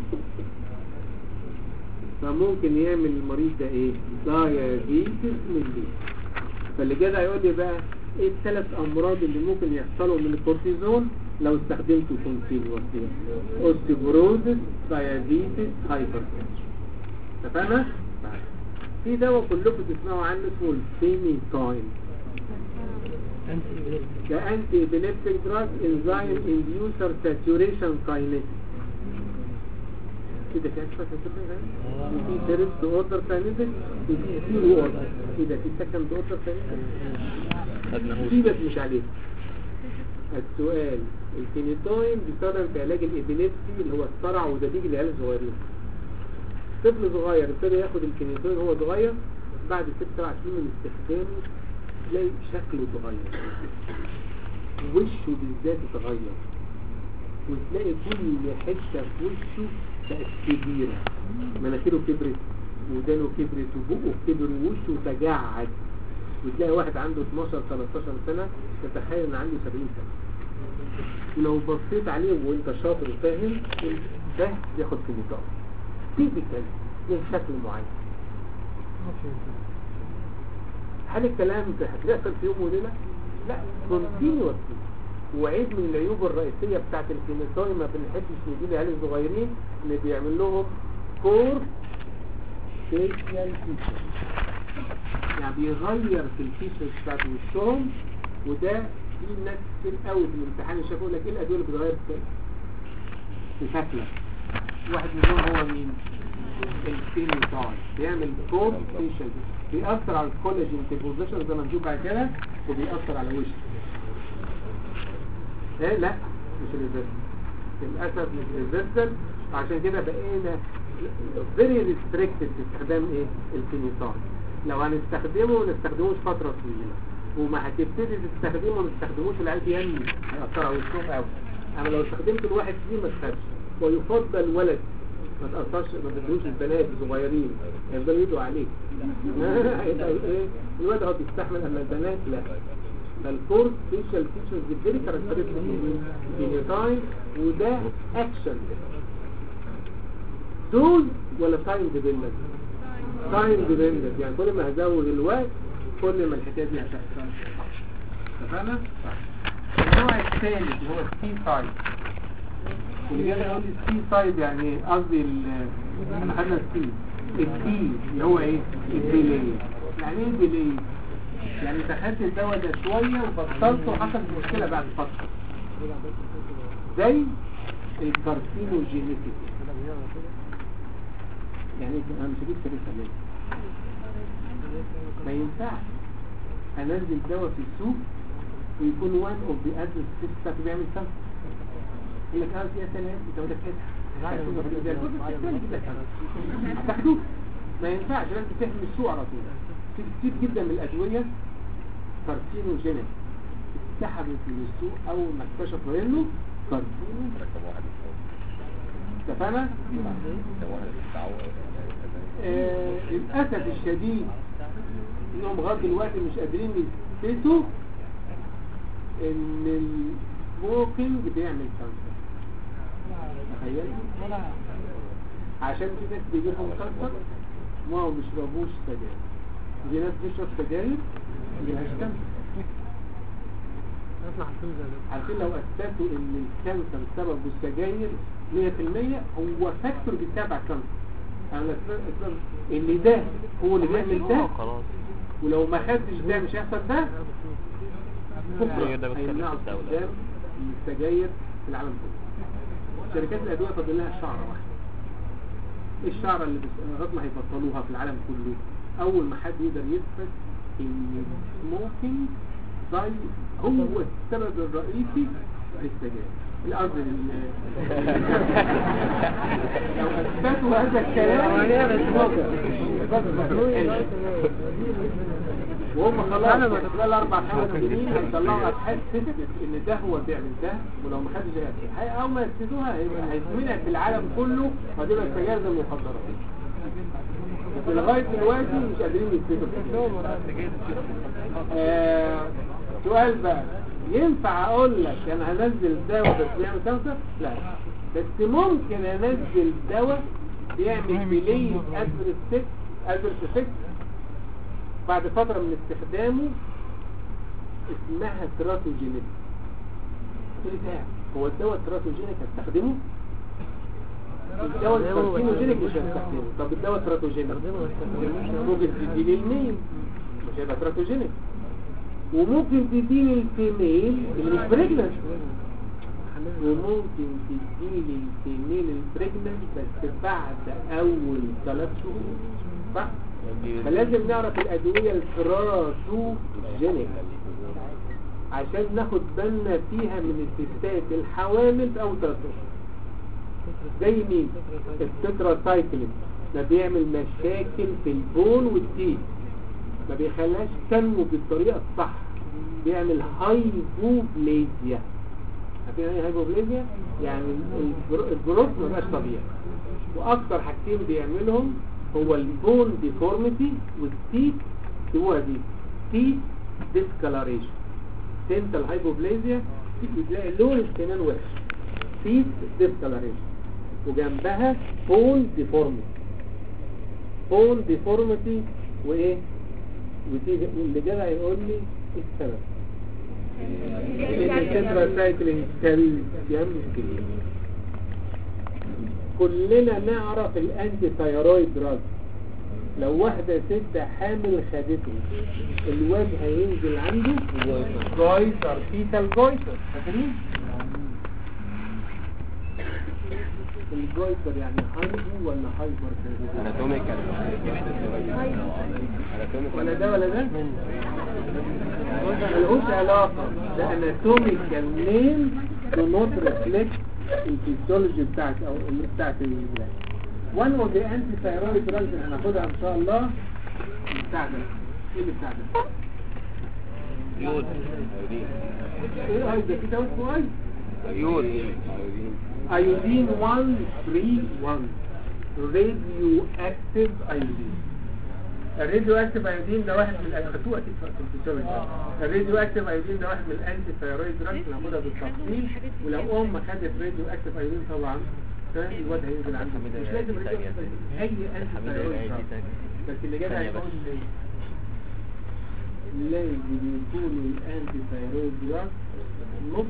فممكن يعمل المريض ده ايه دايابيتس ملي فاللي جدع يقول لي بقى ايه الثلاث امراض اللي ممكن يحصلوا من الكورتيزون لو استخدمته كونتينوسلي اوستيوبروزس دايابيتس هايبرتنشن اتفقنا في دواء كلكم تسمعوا عنه اسمه الفينيتاين ده انتي ابيليبتيك دراج انزيم انديوسر ساتوريشن كاينيتيك كده كان فاكر كده في فيرست اوردر كاينيتيك وفي زيرو اوردر كده في سكند اوردر كاينيتيك سيبك مش عليه السؤال الفينيتوين بيستخدم في علاج الابيليبسي اللي هو الصرع وده بيجي للعيال الصغيرين طفل صغير ابتدى ياخد الكينيتوين وهو صغير بعد ست سبع سنين من استخدامه تلاقي شكله اتغير وشه بالذات اتغير وتلاقي كل حته في وشه بقت كبيره مناخيره كبرت ودانه كبرت وبقه كبر ووشه تجعد وتلاقي واحد عنده 12 13 سنه تتخيل ان عنده 70 سنه ولو بصيت عليه وانت شاطر وفاهم ده ياخد كيميكال تيبيكال له شكل معين هل الكلام ده هتحصل في يوم وليله لا كونتينيوسلي وعيب من العيوب الرئيسيه بتاعت الكيميكال ما بنحبش ندي للعيال الصغيرين ان بيعمل لهم كور فيشيال فيشر يعني بيغير في الفيشر بتاعت وشهم وده في ناس كتير قوي في الامتحان شافوا يقول لك ايه الادويه اللي بتغير في في شكلك واحد منهم هو مين الفينيتاي بيعمل كود فيشل بيأثر على الكولاجين ديبوزيشن زي ما نشوف بعد كده وبيأثر على وشك ايه لا مش ريزيستنت للاسف مش ريزيستنت عشان كده بقينا فيري ريستريكتد في استخدام ايه الفينيتاي لو هنستخدمه نستخدموش فتره طويله وما هتبتدي تستخدمه ما تستخدموش العيال بينمي هيأثر على وشهم قوي اما لو استخدمت الواحد فيه ما تخافش ويفضل ولد ما تأثرش ما تدوش البنات الصغيرين يفضلوا يدعوا عليك هيبقى ايه الولد هو بيستحمل اما البنات لا فالكورس فيشال فيشرز دي فيري كاركترستيك من تايم وده اكشن دوز ولا تايم ديبندنت تايم ديبندنت يعني كل ما هزود الوقت كل ما الحكايه دي هتحصل اتفقنا؟ النوع الثالث هو السي سايد اللي جاي يقول لي السي سايد يعني ايه؟ قصدي ال- احنا خدنا السي السي اللي هو ايه الديلي يعني ايه ديلي يعني انت خدت الدواء ده شويه وبطلته وحصلت مشكله بعد فتره زي الكارسينوجينيتي يعني إيه؟ انا مش هجيب سيرتها ليه ما ينفعش انزل دواء في السوق ويكون وان اوف ذا ادرس بتاعته بيعمل كام يقول لك اه يا سلام انت بدك هتاخده ما ينفعش لازم تحمي السوق على طول في كتير جدا من الادويه كارسينوجينيك اتسحبت من السوق اول ما اكتشفوا انه كارسينو اتفقنا؟ آه للاسف الشديد انهم لغايه دلوقتي مش قادرين يثبتوا ان السموكينج بيعمل كانسر تخيل عشان في ناس بيجيلهم كانسر وما ما بيشربوش سجاير في ناس بتشرب سجاير ملهاش كانسر عارفين لو اثبتوا ان الكانسر سببه السجاير 100% هو فاكتور بيتابع كانسر انا أثبت ان ده هو اللي بيعمل ده ولو ما خدش ده مش هيحصل ده هي ده بكره بتكلم هيمنعوا في الدولة. استخدام السجاير في العالم كله شركات الادويه فاضل لها شعره واحده ايه الشعره اللي بس- لغايه ما هيبطلوها في العالم كله اول ما حد يقدر يثبت ان السموكينج زي هو السبب الرئيسي للسجاير الارض لو اثبتوا هذا الكلام وهم خلاص خلال اربع خمس سنين هيطلعوا ابحاث تثبت ان ده هو بيعمل ده ولو ما حدش هيعمل هي- اول ما يثبتوها هيبقى- هيتمنع في العالم كله وهتبقى السجاير زي المخدرات لغايه دلوقتي مش قادرين يثبتوا كده. آه سؤال بقى ينفع اقول لك انا هنزل دواء بس بيعمل كانسر لا بس ممكن انزل دواء بيعمل ديلي ادفرس افكت ادفرس افكت بعد فتره من استخدامه اسمها تراتوجينيك ايه ده هو الدواء التراتوجينيك هستخدمه الدواء الكارسينوجينيك مش هستخدمه طب الدواء التراتوجينيك ممكن تديني الميل مش هيبقى تراتوجينيك وممكن تديني الفيميل اللي مش بريجننت وممكن تديني الفيميل البريجننت بس بعد اول ثلاث شهور صح؟ فلازم نعرف الادويه التراتوجينيك عشان ناخد بالنا فيها من الستات الحوامل في اول ثلاث اشهر زي مين التتراسايكلين ده بيعمل مشاكل في البون والتيت ما بيخليهاش تنمو بالطريقه الصح بيعمل هايبوبليزيا عارفين ايه هايبوبليزيا يعني البرو- البروس ما بقاش طبيعي واكتر حاجتين بيعملهم هو البون ديفورميتي والتيت هو دي تيت ديسكالاريشن سنتال هايبوبليزيا بتلاقي لون السنان وحش تيت ديسكالاريشن وجنبها بون ديفورميتي بون ديفورميتي وايه وتيجي اللي جدع يقول لي ايه السبب التتراسايكلين كالسيوم كتير كلنا نعرف الانتي ثايرويد دراج لو واحدة ست حامل خدته الواد هينزل عنده جويتر فيتال جويتر فاكرين؟ الجويتر يعني هايبو ولا هايبر اناتوميكال ولا ده ولا ده ملهوش علاقة ده اناتوميكال نيم do not reflect الفيسيولوجي بتاعت او اللي بتاعت الولاد one of the anti-thyroid drugs اللي هناخدها ان شاء الله بتاع ده ايه اللي بتاع ده؟ يود ايه هاي ده كده اسمه ايه؟ يود ايودين 131 راديو اكتيف ايودين الراديو اكتيف ايودين ده واحد من الخطوة اكيد في الفيسيولوجي الراديو اكتيف ايودين ده واحد من الانتي ثايرويد دراجز اللي هناخدها بالتفصيل ولو ام خدت راديو اكتيف ايودين طبعا ده الواد هينزل عنده مش لازم راديو اكتيف أيودين، اي انتي ثايرويد دراج بس اللي جاي هيقول لي لازم يكونوا الانتي ثايرويد دراج نص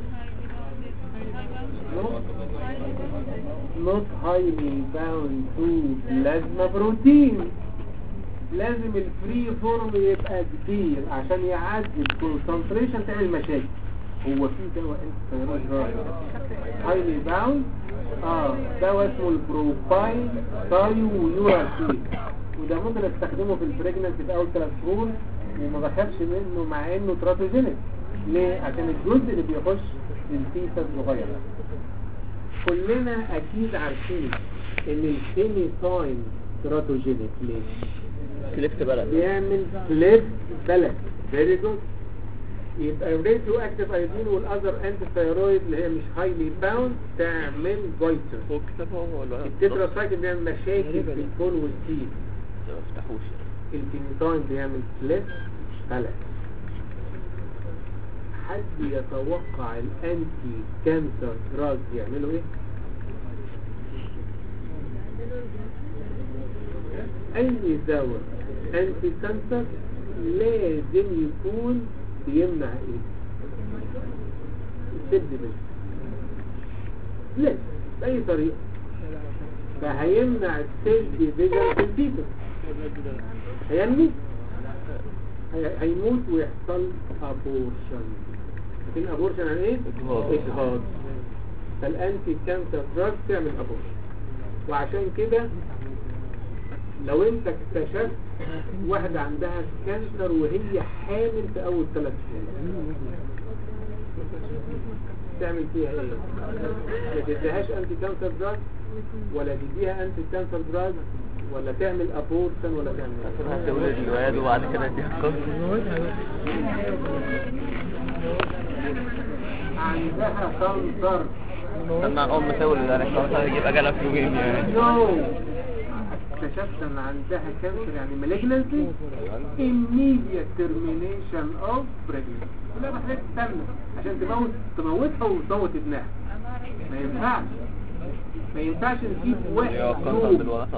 not highly bound to plasma protein لازم الفري فورم يبقى كبير عشان يعدي الكونسنتريشن تعمل مشاكل هو في دواء انت هايلي باوند اه دواء اسمه البروباين تايو يوراسيل وده ممكن استخدمه في البريجننسي في اول ثلاث شهور وما بخافش منه مع انه تراتوجينيك ليه؟ عشان الجزء اللي بيخش الفيتا صغير كلنا اكيد عارفين ان الفينيتاين تراتوجينيك ليه؟ كليفت بلد بيعمل كليف بلد فيري جود يبقى الراديو اكتيف ايودين والاذر انتي ثايرويد اللي هي مش هايلي باوند تعمل جويتر هو كتابه هو ولا التتراسايكل بيعمل مشاكل في الكون والتيل ما افتحوش الفينيتاين بيعمل كليف بلد حد يتوقع الانتي كانسر دراج يعملوا ايه؟ اي دواء انتي كانسر لازم يكون بيمنع ايه؟ السد بس لازم بأي طريقة فهيمنع السيل ديفيجن في الفيتس هينمي هي- هيموت ويحصل ابورشن لكن ابورشن عن ايه؟ إجهاض. اجهاض فالانتي كانسر دراج تعمل ابورشن وعشان كده لو انت اكتشفت واحدة عندها كانسر وهي حامل في اول ثلاث شهور تعمل فيها ايه؟ ما تديهاش انتي كانسر دراج ولا تديها انتي كانسر دراج ولا تعمل ابورشن ولا تعمل ايه؟ هتولد الواد وبعد كده تحكم عندها كانسر استنى الام تولد انا خلاص هجيب اجلها في يومين يعني نو اكتشفنا ان عندها كانسر يعني malignancy immediate termination of pregnancy لا محتاج تستنى عشان تموت تموتها وتموت ابنها ما ينفعش ما ينفعش نسيب واحد يوقفها يوم بالوسط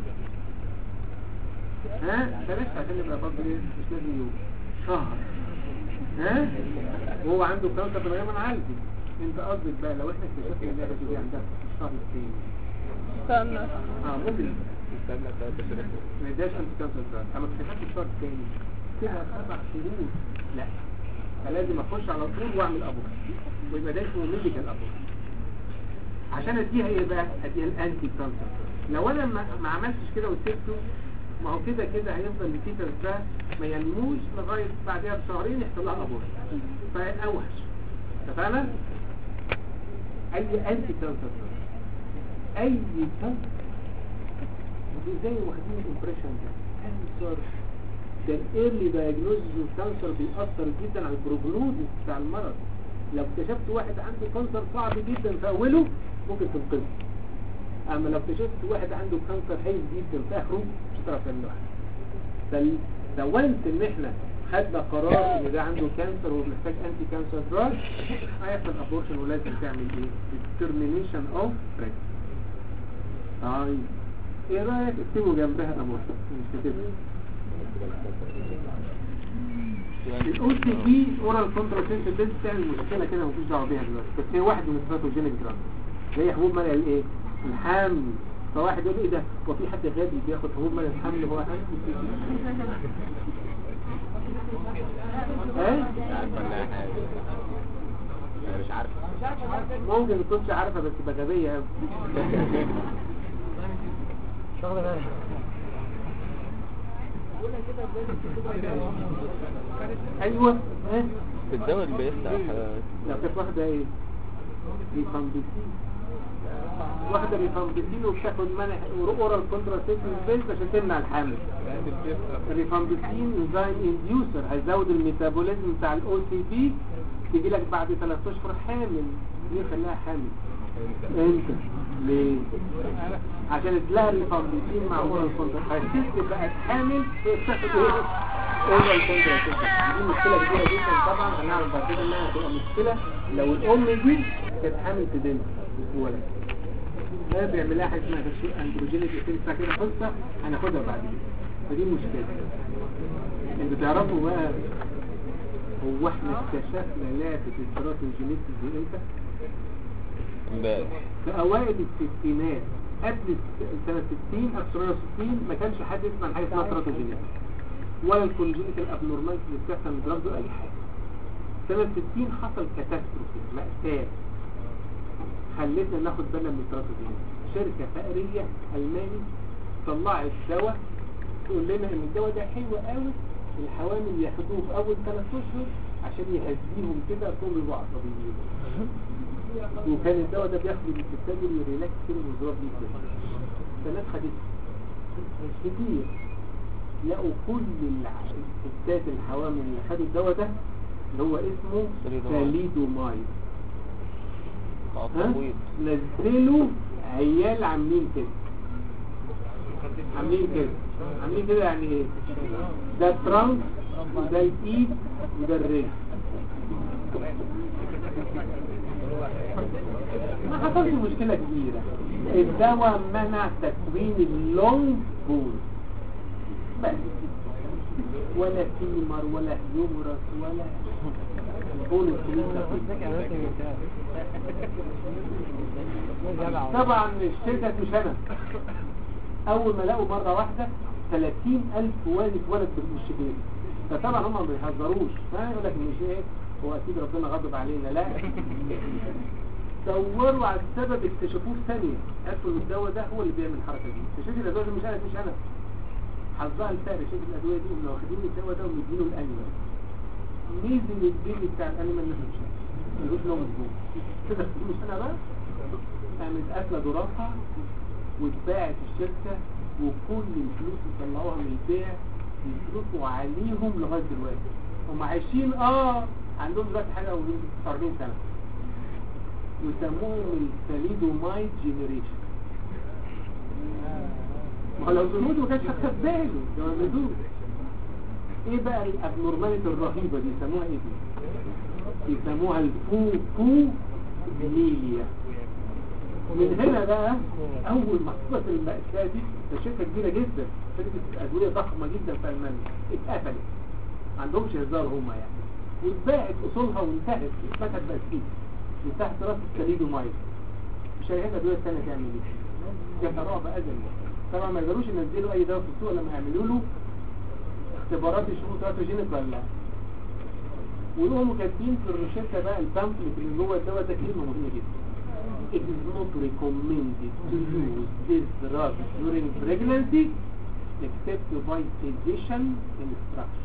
ها بلاش عشان يبقى برضه ايه مش لازم يوم شهر ها وهو عنده كانسر من غير ما نعالجه انت قصدك بقى لو احنا اكتشفنا اللعبه دي عندها في الشهر الثاني استنى اه ممكن ما يداش انت كانسر دراج اما اكتشفت الشهر الثاني كده سبع شهور لا فلازم اخش على طول واعمل ابورت ويبقى ده اسمه ميديكال ابورت عشان اديها ايه بقى اديها الانتي كانسر لو انا ما, ما عملتش كده وسبته ما هو كده كده هيفضل الفيتر ده ما ينموش لغايه بعدها بشهرين يحصل لها ابورت فاوحش اتفقنا اي انتي كانسر اي كانسر ازاي واخدين الامبريشن ده كانسر ده الايرلي دايجنوزيس الكانسر بيأثر جدا على البروجنوزيس بتاع المرض لو اكتشفت واحد عنده كانسر صعب جدا في اوله ممكن تنقذه اما لو اكتشفت واحد عنده كانسر هايل جدا في اخره مش هتعرف تعمل له حاجه فلو انت ان احنا خدنا قرار ان ده عنده كانسر ومحتاج انتي كانسر دراج هيحصل ابورشن ولازم تعمل ايه؟ ترمينيشن اوف بريجنسي طيب ايه رايك اكتبوا جنبها ابورشن مش كاتبها الاو سي بي اورال كونتراسيبتيف دي بتعمل مشكله كده مفيش دعوه بيها دلوقتي بس هي واحد من الستراتوجينيك دراج زي حبوب منع الايه الحمل فواحد يقول ايه ده هو في حد غبي بياخد حبوب منع الحمل هو حمل ايه انا مش عارف ممكن ما تكونش عارفه بس تبقى غبيه قوي شغل بالك ايوه ايه الدواء اللي بيفتح لو كانت واحده ايه ريفامبيسين واحده ريفامبيسين وبتاخد منع اورال كونتراسيبتيف بيلز عشان تمنع الحمل الريفامبيسين انزيم انديوسر هيزود الميتابوليزم بتاع الاو سي بي تيجي لك بعد 3 اشهر حامل ليه خلاها حامل انت ليه عشان تلاقي الريفامبيسين مع اورال كونتراسيبتيف الست بقت حامل بتاخد ايه اورال كونتراسيبتيف دي مشكله كبيره جدا طبعا هنعرف بعد كده انها هتبقى مشكله لو الام دي كانت حامل في بنت مش ولد ده بيعمل لها حاجه اسمها تشويق اندروجينيك بتنفع كده قصه هناخدها بعد كده فدي مشكله انتوا تعرفوا بقى هو احنا اكتشفنا لعبه التراتوجينيسيس دي امتى؟ امبارح في اوائل الستينات قبل الس- سنة 60 1960 ما كانش حد يسمع عن حاجة اسمها تراتوجينيس ولا الكونجينيتال ابنورمالز اللي بتحصل من دراج اي حاجة سنة 60 حصل كاتاستروفي مأساة خلتنا ناخد بالنا من التراتوجينيس شركة فقرية ألماني طلعت دواء تقول لنا ان الدواء ده حلو قوي الحوامل ياخدوه في اول ثلاث اشهر عشان يهديهم كده طول يبقوا عصبيين وكان الدواء ده بياخد الستات والريلاكس كده ويضرب جدا فالناس خدته كتير لقوا كل الع- الستات الحوامل اللي خدوا الدواء ده اللي هو اسمه ساليدومايد. ساليدومايد ها؟ تبويض نزلوا عيال عاملين كده عاملين كده عاملين كده يعني ايه ده الترانك وده الايد وده الرجل ما حصلش مشكلة كبيرة الدواء منع تكوين اللونج بول بس ولا فيمر ولا هيومرس ولا بول طبعا الشركة مش انا اول ما لقوا مرة واحدة 30 الف والد ولد بالمشكلين فطبعا هم ما بيهزروش فيقول لك مش ايه هو اكيد ربنا غضب علينا لا دوروا على السبب اكتشفوه في ثانية عرفوا ان الدواء ده هو اللي بيعمل الحركة دي شركة الادوية دي مش انا مش انا حظها الفارق شركة الادوية دي انه واخدين الدواء ده ومدينه الانيمال نزل البيبي بتاع الانيمال نزل مش ملوش نوم مظبوط كده مش انا بقى قامت قافله دراسة واتباعت الشركة وكل الفلوس اللي طلعوها من البيع يصرفوا عليهم لغاية دلوقتي هم عايشين اه عندهم دلوقتي حاجة و 49 سنة وسموهم الساليدومايد جينيريشن ما هو لو بيموت ما كانش خد باله ده ما بيموت ايه بقى الابنورماليتي الرهيبه دي يسموها ايه دي يسموها الفوفو ميليا من هنا بقى اول ما حصلت المأساة دي ده شركة كبيرة جدا شركة ادوية ضخمة جدا في المانيا اتقفلت ما عندهمش هزار هما يعني واتباعت اصولها وانتهت اتفتحت بقت فيه من تحت راس السليد ومايك مش هيهد ادوية الثانية تعمل ايه كانت رعب ازلي طبعا ما يقدروش ينزلوا اي دواء في السوق لما يعملوا له اختبارات يشوفوا تراتوجينيك ولا لا ويقوموا كاتبين في الروشته بقى البامفلت اللي جوه الدواء ده كلمه مهمه جدا It is not recommended to use this drug during pregnancy except by physician instruction.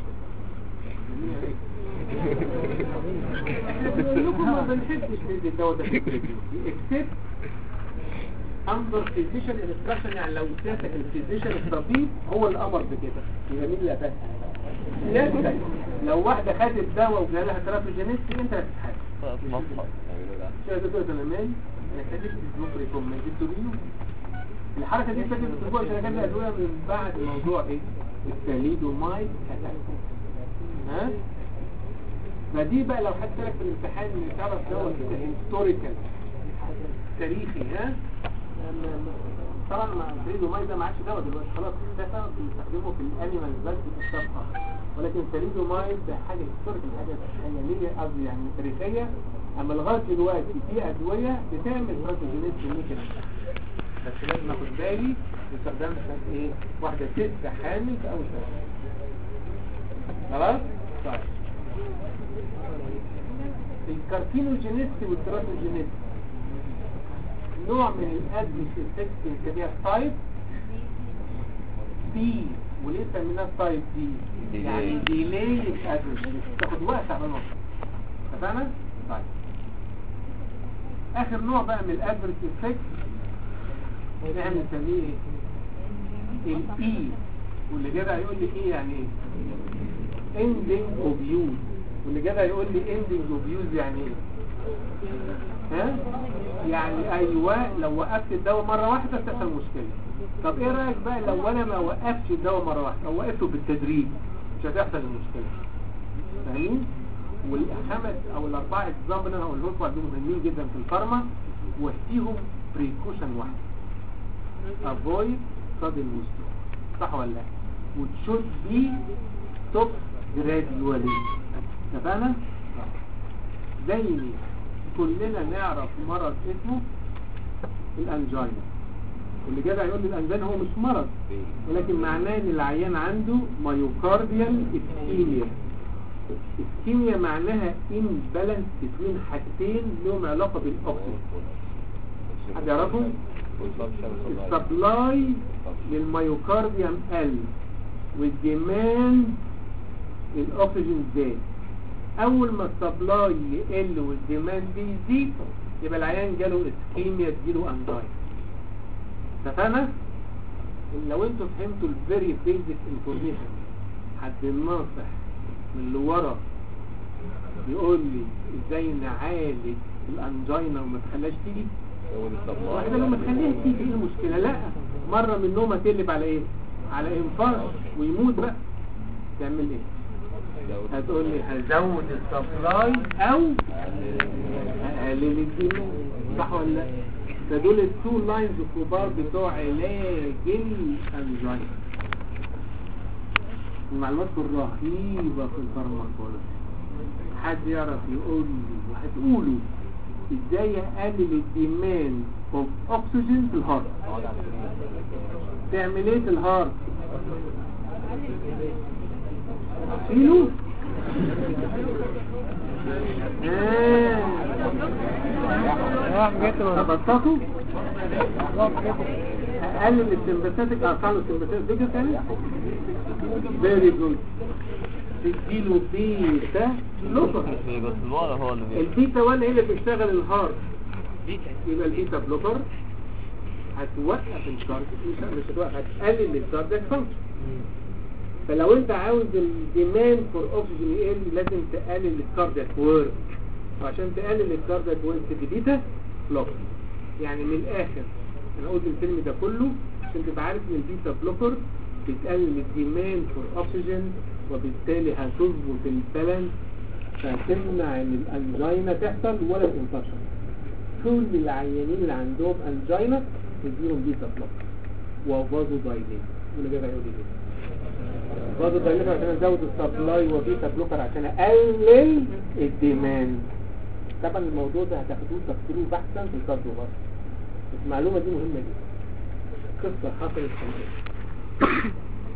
احنا بنقول لكم ما بنحبش ندي الدواء ده في pregnancy except under physician instruction يعني لو سيادتك الفيزيشن الطبيب هو اللي امر بكده يبقى مين اللي فاهم سيادتك لو واحده خدت دواء وجالها تراتوجينيستي انت اللي هتتحاسب شايف دكتور سليمان انا كاتب نوت ريكومندد تو يو الحركه دي ابتدت بتطبق شركات الادويه من بعد موضوع ايه الثاليدومايد اتاك ها فدي بقى لو حد سالك في الامتحان ان تعرف دوت هيستوريكال تاريخي ها طبعا الثاليدومايد ده ما عادش دواء دلوقتي خلاص اختفى بيستخدمه في الانيمال بس في الصفحه ولكن الثاليدومايد ده حاجه هيستوريكال حاجه خياليه قصدي يعني تاريخيه اما لغايه دلوقتي في ادويه بتعمل بروتوجينيز ميكانيزم بس لازم اخد بالي استخدام ايه واحده ست حامل في اول سنه خلاص طيب الكاركينوجينيستي والتراتوجينيستي نوع من الادمس افكت بنسميها تايب بي وليه سميناها تايب دي يعني ديلي الادمس تاخد وقت على ما اتفقنا طيب اخر نوع بقى من الادفرس افكت احنا بنسميه ايه الاي واللي جدع يقول لي ايه يعني ايه ending of use واللي جدع يقول لي ending of use يعني ايه ها يعني ايوه لو وقفت الدواء مره واحده تحصل مشكله طب ايه رايك بقى لو انا ما وقفتش الدواء مره واحده او وقفته بالتدريج مش هتحصل المشكله فاهمين والخمس او الاربعه اكزامبل اللي انا هقوله لكم دول مهمين جدا في الفارما وفيهم بريكوشن واحد avoid sudden withdrawal صح ولا لا which should be stopped gradually اتفقنا زي كلنا نعرف مرض اسمه الانجينا اللي جدع يقول لي الانجينا هو مش مرض ولكن معناه ان العيان عنده مايوكارديال اسكيميا الكيمياء معناها imbalance بين حاجتين لهم علاقة بالاكسجين حد يعرفهم السبلاي للميوكارديوم قل والديماند للاكسجين زاد اول ما السبلاي يقل والديماند بيزيد يبقى العيان جاله اسكيميا تجيله انجاين اتفقنا لو انتوا فهمتوا الفيري بيزك انفورميشن حد الناصح من اللي ورا يقول لي ازاي نعالج الانجينا وما تخليهاش تيجي واحده لما تخليها تيجي ايه المشكله لا مره من النوم هتقلب على ايه على انفاركت ويموت بقى تعمل ايه هتقول لي هزود السبلاي او اقلل الديماند صح ولا لا فدول التو لاينز الكبار بتوع علاج الانجينا المعلومات الرهيبة في الفارماكولوجي حد يعرف يقول لي وهتقولوا ازاي اقلل الديمان اوف اكسجين في الهارت تعمل ايه في الهارت شيلوا تبسطوا اقلل السمباثيك اقطع له السمباثيك فيجر تاني فيري جود تديله بيتا بلوكر بس الوضع هو اللي بيعمل البيتا 1 هي اللي بتشتغل الهارت يبقى البيتا بلوكر هتوقف الكارد مش مش هتوقف هتقلل الكاردياك فانكشن فلو انت عاوز الديماند فور اوكسجين يقل لازم تقلل الكاردياك ورك وعشان تقلل الكاردياك ورك تدي بيتا بلوكر يعني من الاخر انا قلت الفيلم ده كله عشان تبقى عارف ان البيتا بلوكر بتقلل الديمان فور اوكسجين وبالتالي هتظبط البالانس فتمنع ان الانجينا تحصل ولا الانفكشن كل العيانين اللي عندهم انجينا تديهم بيتا بلوكر وفازو دايليت وانا جاي هيقول لي كده فازو دايليت عشان ازود السبلاي وبيتا بلوكر عشان اقلل الديمان طبعا الموضوع ده هتاخدوه تفصلوه بحثا في الكارديو بس المعلومه دي مهمه جدا قصه حصلت في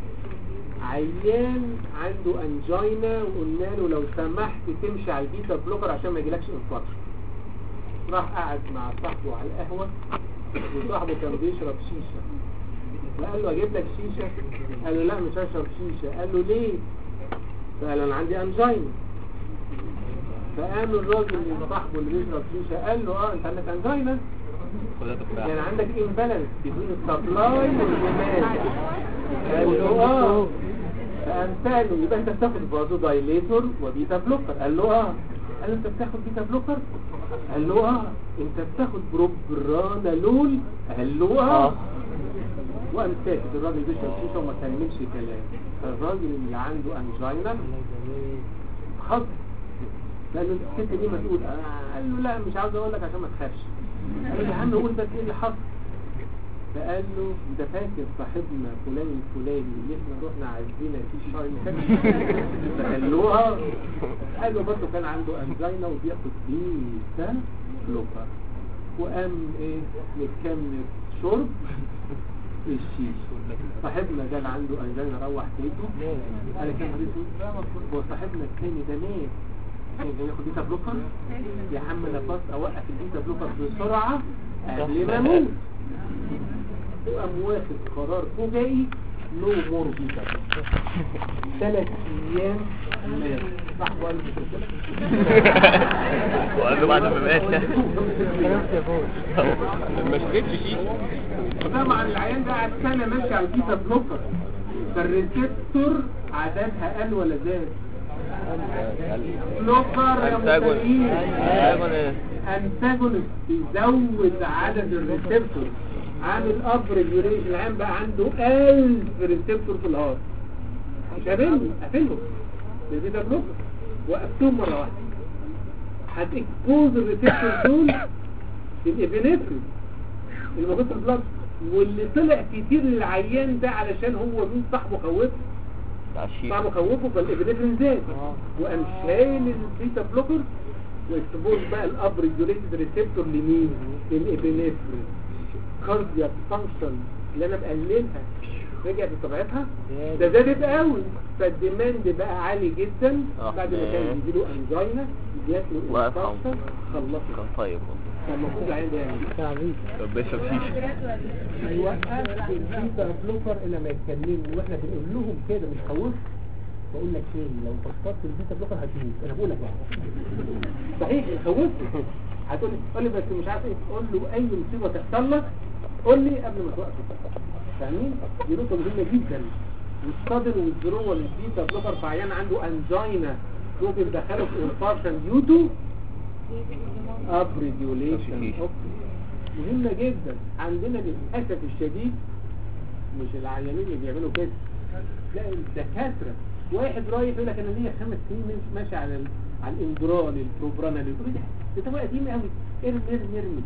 عيان عنده انجينا وقلنا له لو سمحت تمشي على البيتا بلوكر عشان ما يجيلكش انفكشن راح قعد مع صاحبه على القهوه وصاحبه كان بيشرب شيشه فقال له اجيب لك شيشه قال له لا مش هشرب شيشه قال له ليه فقال له انا عندي انجينا فقام الراجل اللي صاحبه اللي بيشرب شيشه قال له اه انت عندك انجينا خدها تفاح يعني عندك امبالانس بين السبلاي والديماند قال له اه فقام سأله يبقى انت بتاخد فازو دايليتور وبيتا بلوكر قال له اه قال له انت بتاخد بيتا بلوكر قال له اه انت بتاخد بروبرانالول قال له اه وقام ساكت الراجل بيشرب شيشه وما كملش كلام الراجل اللي عنده انجينا خط قال له الست دي ما تقول آه. قال له لا مش عاوز اقول لك عشان ما تخافش قال له يا عم قول بس ايه اللي حصل فقال له انت فاكر صاحبنا فلان الفلاني اللي احنا رحنا عزينا في الشهر اللي فات فقال له اه قال له برضه كان عنده انجينا وبياخد بيتا بلوكر وقام ايه مكمل شرب الشيش صاحبنا ده اللي عنده انجينا روح بيته قال كام حديثه هو صاحبنا الثاني ده مات كان ياخد بيتا بلوكر يا عم انا بس اوقف البيتا بلوكر بسرعه قبل ما اموت وقام واخد قرار فجائي نو مور بيتا ثلاث ايام مات صاحبه قال له مش قلت لك؟ وقال له بعد ما مات ما شربتش شيشه طبعا العيان ده قعد سنه ماشي على البيتا بلوكر فالريسبتور عددها قل ولا زاد؟ بلوكر يا مسلمين انتاجونست بيزود عدد الريسبتور عامل اب ريجوليشن العام بقى عنده 1000 ريسبتور في الهارت مش قابلني قافلهم بالبيتا بلوكر وقفتهم مره واحده هتكبوز الريسبتور دول الابنفرين اللي موجود في البلاد واللي طلع كتير للعيان ده علشان هو مين صاحبه خوفه صاحبه خوفه فالابنفرين زاد وقام شايل البيتا بلوكر واكسبوز بقى الاب ريجوليتد ريسبتور لمين للابنفرين كاردياك فانكشن اللي انا بقللها رجعت لطبيعتها ده زادت قوي فالديماند بقى عالي جدا آه. بعد ما كان يجيله انجينا يجيله الله يرحمه. انفكشن خلصت كان طيب والله كان المفروض العيان ده يعمل طب بيشرب شيشه هيوقف البيتا بلوكر الى ما يتكلموا واحنا بنقول لهم كده مش خوف بقول لك تاني لو فكرت البيتا بلوكر هتموت انا بقول لك بقى صحيح خوفت هتقول لي قول لي بس مش عارف ايه تقول له اي مصيبه تحصل لك قول لي قبل ما توقف فاهمين دي نقطه مهمه جدا والصدر والذروه للبيتا بلوكر في عيان عنده انجينا ممكن يدخله في انفارشن ديو تو اب ريجوليشن مهمة جدا عندنا للأسف الشديد مش العيانين اللي بيعملوا كده لا الدكاترة واحد رايح يقول لك انا ليا خمس سنين مش- ماشي على ال... على الاندرال البروبرانال يقول لي ده ده دواء قديم قوي ارمي ارمي ارمي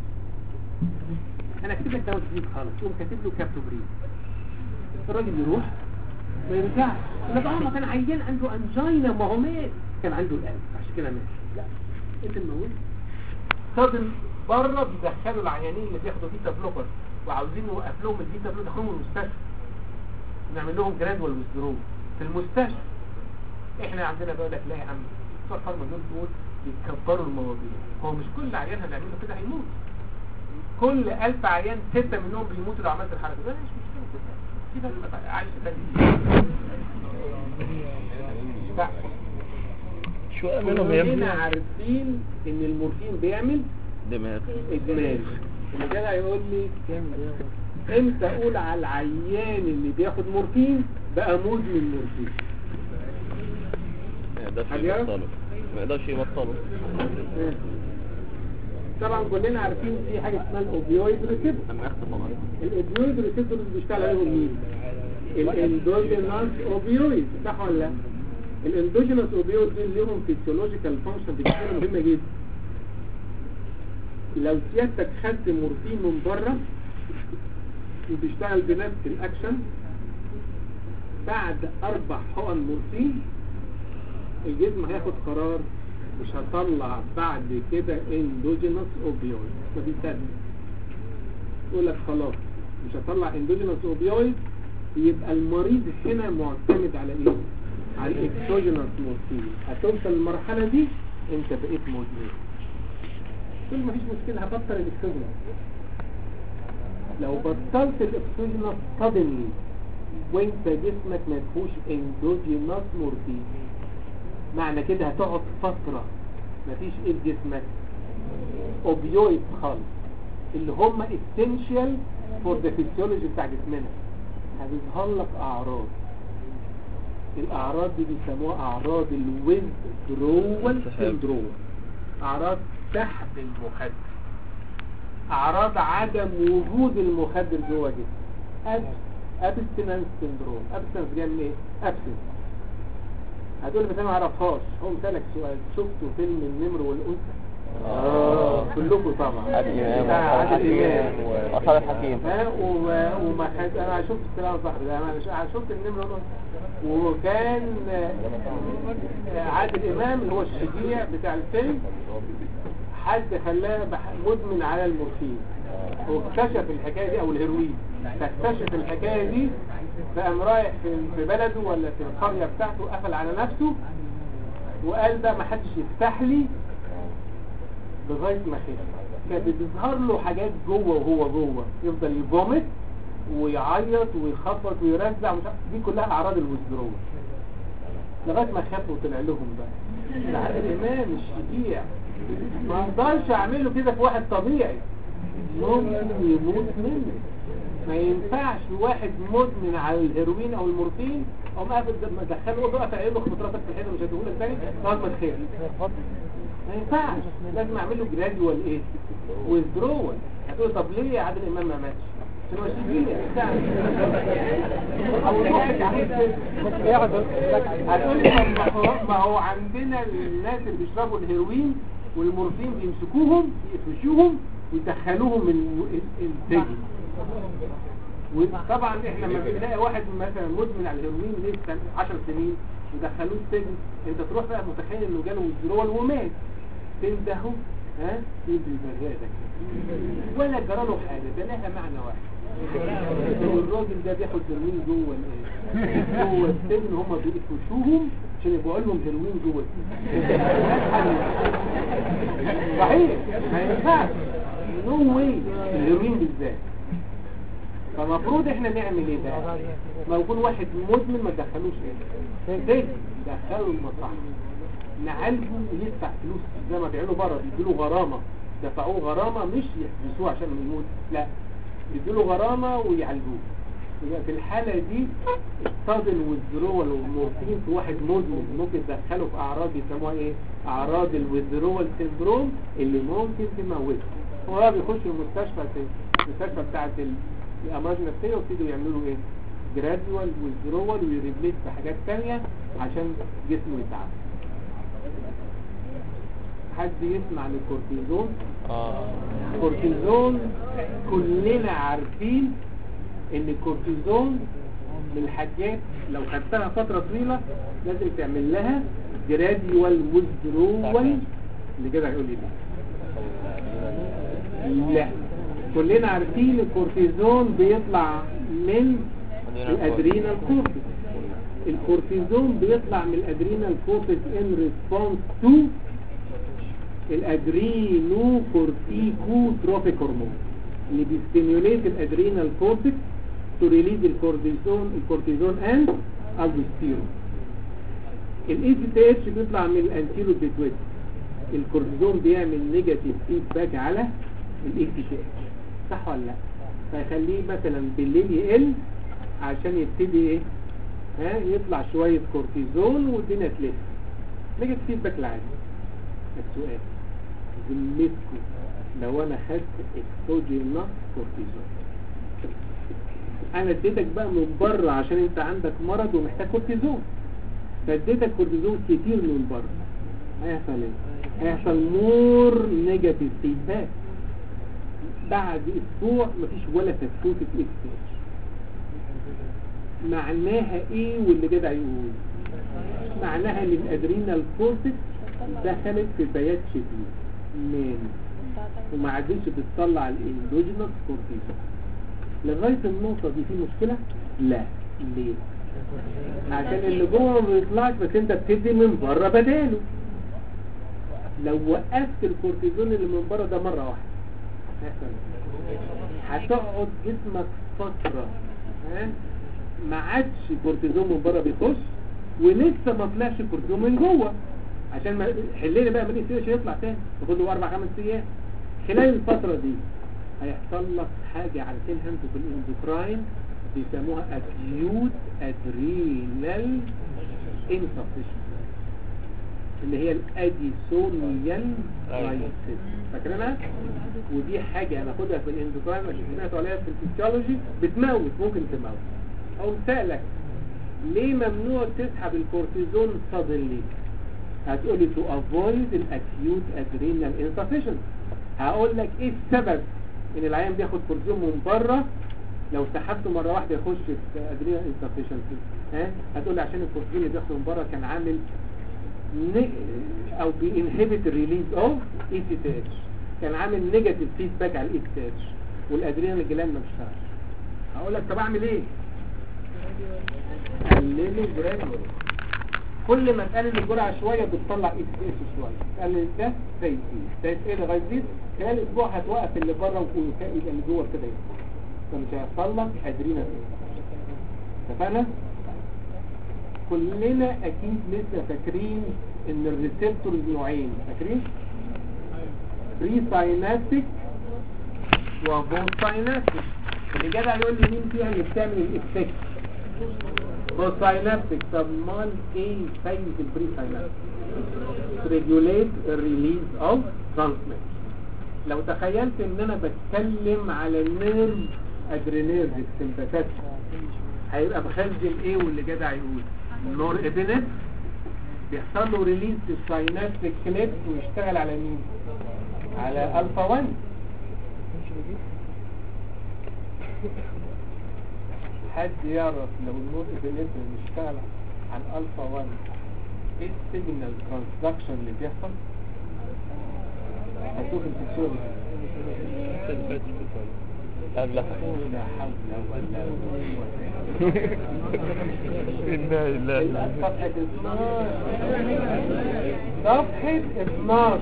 انا كاتب لك دواء جديد خالص يقوم كاتب له كابتوبرين الراجل يروح ما يرجعش يقول لك اه ما كان عيان عنده انجينا ما هو مات كان عنده القلب عشان كده مات لا انت الموت صادم بره بيدخلوا العيانين اللي بياخدوا بيتا بلوكر وعاوزين نوقف لهم البيتا بلوكر ندخلهم المستشفى نعمل لهم جرادوال ويزدرو في المستشفى احنا عندنا بيقول لك لا يا عم بتوع الفارما دول دول بيكبروا المواضيع هو مش كل عيان هنعمله كده هيموت كل ألف عيان ستة منهم بيموتوا لو عملت الحركة ده مش مشكلة في بس عايش تاني لا شوية منهم يا كلنا ابني عارفين ان المورفين بيعمل دماغ ادمان اللي كده هيقول لي امتى اقول على العيان اللي بياخد مورفين بقى مدمن مورفين ما يقدرش حد يعرف؟ يبطله ما يقدرش يبطله طبعا كلنا عارفين في حاجه اسمها الاوبيويد ريسبتور لما يخطب مغرب الاوبيويد ريسبتور اللي بيشتغل عليهم مين الاندوجينوس اوبيويد صح ولا لا الاندوجينوس اوبيويد دول ليهم فيسيولوجيكال فانكشن دي حاجه مهمه جدا لو سيادتك خدت مورفين من بره وبيشتغل بنفس الاكشن بعد اربع حقن مورفين الجسم هياخد قرار مش هطلع بعد كده اندوجينوس اوبيويد ما بيصدق يقول لك خلاص مش هطلع اندوجينوس اوبيويد يبقى المريض هنا معتمد على ايه على الاكسوجينوس مورفين هتوصل للمرحله دي انت بقيت مدمن تقول مفيش مشكله هبطل الاكسوجينوس لو بطلت الاكسوجينوس suddenly وانت جسمك ما فيهوش اندوجينوس مورفين معنى كده هتقعد فترة مفيش ايه في جسمك اوبيويد خالص اللي هم essential for the physiology بتاع جسمنا هتظهر لك اعراض الاعراض دي بيسموها اعراض الويزدرول سيندروم اعراض سحب المخدر اعراض عدم وجود المخدر جوه جسمك ابستنس سيندروم ابستنس جاي من ايه ابسنس هتقول بس انا ما اعرفهاش هو مسالك سؤال شفتوا فيلم النمر والانثى اه كلكم طبعا عادل إمام بتاع عادل امام وأصحاب الحكيم ها و- وما خد انا شفت السلام صاحبي ده انا ش- شفت النمر والانثى وكان آه، عادل امام اللي هو الشجيع بتاع الفيلم حد خلاه بح- مدمن على المورفين واكتشف الحكايه دي او الهيروين فاكتشف الحكايه دي فقام رايح في في بلده ولا في القريه بتاعته قفل على نفسه وقال بقى ما حدش يفتح لي لغايه ما خف كانت بتظهر له حاجات جوه وهو جوه يفضل يفومت ويعيط ويخبط ويرزع مش عارف- دي كلها اعراض الوزدرول لغايه ما خف وطلع لهم بقى ده عادل امام الشجيع ما اقدرش اعمله كده في واحد طبيعي ممكن يموت منه ما ينفعش واحد مدمن على الهيروين او المورفين او ما دخله اوضه قفل عينه خبطراتك في الحيطه مش هتقول تاني لغايه ما تخير ما ينفعش لازم اعمل له جراديوال ايه ويزدرول هتقول طب ليه يا عادل امام ما ماتش عشان هو شجيع بتاع او واحد هتقول لي طب ما هو- ما هو عندنا الناس اللي بيشربوا الهيروين والمورفين بيمسكوهم يقفشوهم ويدخلوهم ال- السجن وطبعا احنا لما بنلاقي واحد مثلا مدمن على الهيروين ليه 10 سنين ودخلوه السجن انت تروح بقى متخيل انه جاله ويزدرول ومات تندهه ها يدري مزاجك ولا جرى له حاجه ده لها معنى واحد والراجل ده بياخد هيروين جوه الايه جوه السجن هم بيقفشوهم عشان يبقوا لهم هيروين جوه السجن صحيح ما ينفعش نو واي الهيروين بالذات فالمفروض احنا نعمل ايه بقى ما يكون واحد مدمن ما تدخلوش ايه زي دخله المصحة نعالجه ويدفع فلوس زي ما بيعملوا بره بيديله غرامة دفعوه غرامة مش يحبسوه عشان يموت لا بيديله غرامة ويعالجوه يبقى في الحالة دي الصادن والذرول والمورفين في واحد مدمن ممكن تدخله في اعراض بيسموها ايه اعراض الوذرول سيندروم اللي ممكن تموته هو بقى بيخش المستشفى في المستشفى بتاعت ال- الامراض النفسيه ويبتدوا يعملوا له ايه جراديوال ويزرول ويريبليس بحاجات تانية عشان جسمه يتعب حد يسمع عن الكورتيزون اه الكورتيزون كلنا عارفين ان الكورتيزون من الحاجات لو خدتها فترة طويلة لازم تعمل لها جراديوال ويزرول اللي كده هيقول لي لا لا كلنا عارفين الكورتيزون بيطلع من الادرينال كورتكس الكورتيزون بيطلع من الادرينال كورتكس ان ريسبونس تو الادرينو كورتيكو تروفيك هرمون اللي بيستيموليت الادرينال كورتكس تو ريليز الكورتيزون الكورتيزون اند الدوستيرون الاي سي تي اتش بيطلع من الانتيرو بيتويت الكورتيزون بيعمل نيجاتيف فيدباك على الاي سي تي اتش صح ولا لا فيخليه مثلا بالليل يقل عشان يبتدي ايه ها يطلع شوية كورتيزون والدنيا تلف نيجاتيف فيدباك العادي السؤال ذمتكم لو انا خدت اكسوجينوس كورتيزون انا اديتك بقى من بره عشان انت عندك مرض ومحتاج كورتيزون فاديتك كورتيزون كتير من بره هيحصل ايه هيحصل مور نيجاتيف فيدباك بعد اسبوع مفيش ولا تفوتة اكساج معناها ايه واللي جدع يقول معناها ان الادرينال كورتكس دخلت في بيات شديد نام وما عادتش بتطلع الاندوجينوس كورتيزون لغاية النقطة دي في مشكلة لا ليه عشان اللي جوه ما بيطلعش بس انت بتدي من بره بداله لو وقفت الكورتيزون اللي من بره ده مرة واحدة هيحصل إيه؟ هتقعد جسمك فترة ها ما عادش كورتيزون من بره بيخش ولسه ما طلعش كورتيزون من جوه عشان ما حلينا بقى من ايه يطلع تاني تاخد له اربع خمس ايام خلال الفترة دي هيحصل لك حاجة على انتوا في الاندوكراين بيسموها acute adrenal insufficiency اللي هي الاديسونيال رايتس فاكرينها ودي حاجة هناخدها في الاندوكراين عشان سمعتوا عليها في الفسيولوجي بتموت ممكن تموت او سألك ليه ممنوع تسحب الكورتيزون suddenly هتقولي to avoid الاكيوت adrenal insufficiency هقول لك ايه السبب ان العيان بياخد كورتيزون من بره لو سحبته مره واحده يخش في ادرينال انسفشنسي ها هتقول لي عشان الكورتيزون اللي بياخده من بره كان عامل ني... او بينهبت الريليز اوف اي سي تي اتش كان عامل نيجاتيف فيدباك على الاي سي تي اتش والادرينال جلاند ما بيشتغلش هقول لك طب اعمل ايه قلله جراديوال كل ما تقلل الجرعه شويه بتطلع اي سي اتش شويه تقلل ده ده يزيد ده يتقل لغايه يزيد خلال اسبوع هتوقف اللي بره ويبقى اللي جوه كده يزيد فمش هيحصل لك ادرينال اتفقنا كلنا اكيد لسه فاكرين ان الريسبتورز نوعين فاكرين بري ساينابتيك وبوست ساينابتيك اللي جدع يقول لي مين فيها اللي بتعمل الافكت بوست ساينابتيك طب مال ايه فايده البري ساينابتيك ريجوليت الريليز اوف ترانسميت لو تخيلت ان انا بتكلم على النيرف ادرينيرجيك سمباتات هيبقى مخزن ايه واللي جدع يقول نور ابنت بيحصل له ريليز الساينابتيك كليبس ويشتغل على مين على الفا 1 حد يعرف لو النور ابنت بيشتغل على الفا 1 ايه السيجنال ترانسدكشن اللي بيحصل هتشوف الفسيولوجي لا لا لا حول ولا قوة إنا إلا صفحة 12 صفحة 12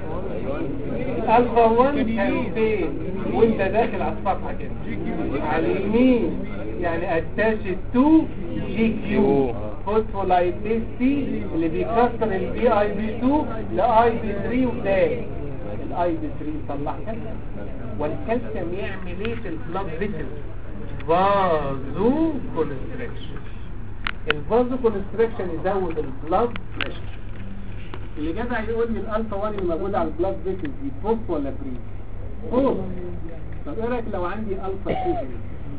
الفا 1 كان فين وانت داخل على الصفحة كده على اليمين يعني اتاش 2 جي كيو فوسفولايبيز سي اللي بيكسر البي اي بي 2 لاي بي 3 وده الاي بي 3 يطلع كالسيوم والكالسيوم يعمل ايه في البلاد فيسل فازو كونستريكشن الفازو كونستريكشن يزود البلاد بريشر اللي جدع يقول لي الالفا 1 اللي موجوده على البلاد فيسل دي بوست ولا بري بوست طب ايه رايك لو عندي الفا 2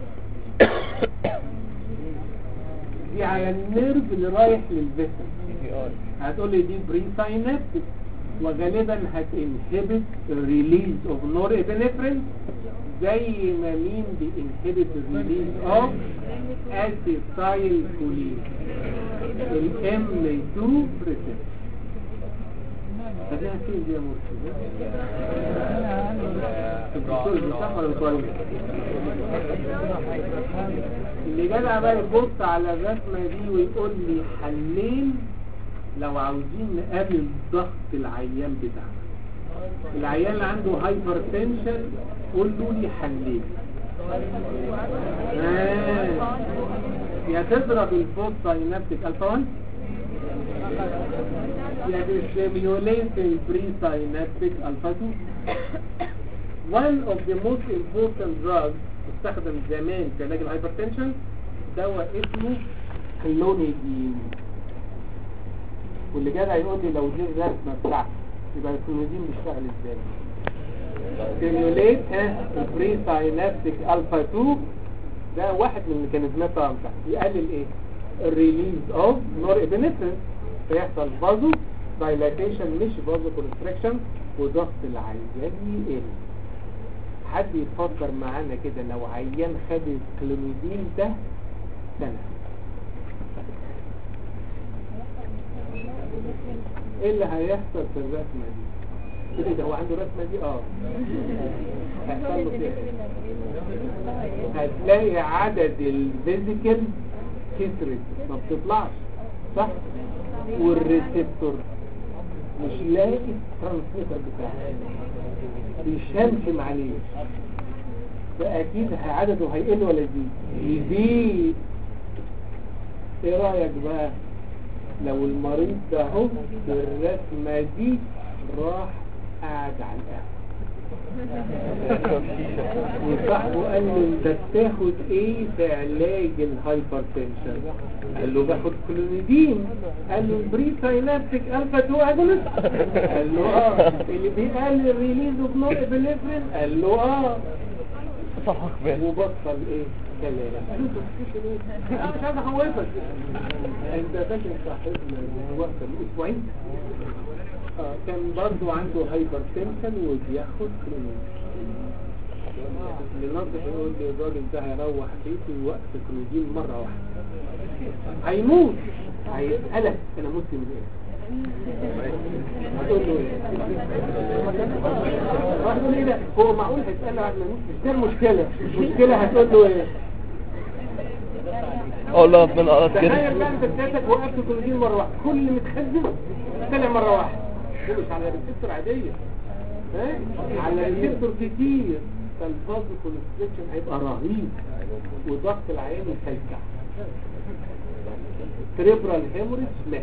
دي على النيرف اللي رايح للفيسل هتقول لي دي بري ساينابتيك وغالبا هتنهبت الريليز اوف نور ابنفرين زي ما مين بينهبت الريليز اوف اسيتايل كولين الام 2 بريسبت خليها فين دي يا مرسي الدكتور بيصح ولا كويس اللي جدع بقى يبص على الرسمه دي ويقول لي حلين لو عاوزين نقلل ضغط العيان بتاعنا العيان اللي عنده هايبر تنشن قول له لي حلين آه. يا تضرب الفوت ساينابتيك الفا 1 يا تستيميوليت البري ساينابتيك الفا 2 one of the most important drugs استخدم زمان في علاج الهايبرتنشن دواء اسمه كلونيدين واللي جدع يقول لي لو دي الرسمه بتاعتي يبقى الكلونيدين بيشتغل ازاي ستيموليت البري ساينابتيك الفا 2 ده واحد من الميكانيزمات طبعا بتاعته يقلل ايه الريليز اوف نور ابنفرين فيحصل فازو دايلاتيشن مش فازو كونستريكشن وضغط العيان يقل حد يفكر معانا كده لو عيان خد الكلونيدين ده سنة ايه اللي هيحصل في الرسمة دي كده ده هو عنده الرسمة دي اه هيحصل له كده هتلاقي عدد الفيزيكال كترت ما بتطلعش صح والريسبتور مش لاقي الترانسميتر بتاعه بيشمشم عليه فاكيد عدده هيقل ولا يزيد يزيد ايه رايك بقى لو المريض ده اهو في الرسمه دي راح قاعد على القهوه وصاحبه قال له انت بتاخد ايه في علاج الهايبر تنشن قال له باخد كلونيدين قال له البري ساينابتيك الفا 2 اجونست قال له اه اللي بيقلل الريليز اوف نور ابنفرين قال له اه وبطل ايه كلام قال له انت بتفتكر ايه انا مش عايز اخوفك انت فاكر صاحبنا من وقت من اسبوعين آه، كان برضو عنده هايبر تنشن وبياخد كلونيدين لنظر يقول لي الراجل ده هيروح بيته وقت كلودين مرة واحدة هيموت هيسألك انا مت من ايه هتقول له ايه هتقول ايه ده هو معقول هيسألك بعد ما يموت مش ده المشكلة المشكلة هتقول له ايه اقول له من الارض كده تخيل بقى انت سيادتك وقفت كلودين مرة واحدة كل متخزن طلع مرة واحدة ده مش على ريسبتور عادية ها؟ على ريسبتور كتير فالفاز كونستريكشن هيبقى رهيب وضغط العين يسجع تريبرال هيموريج لا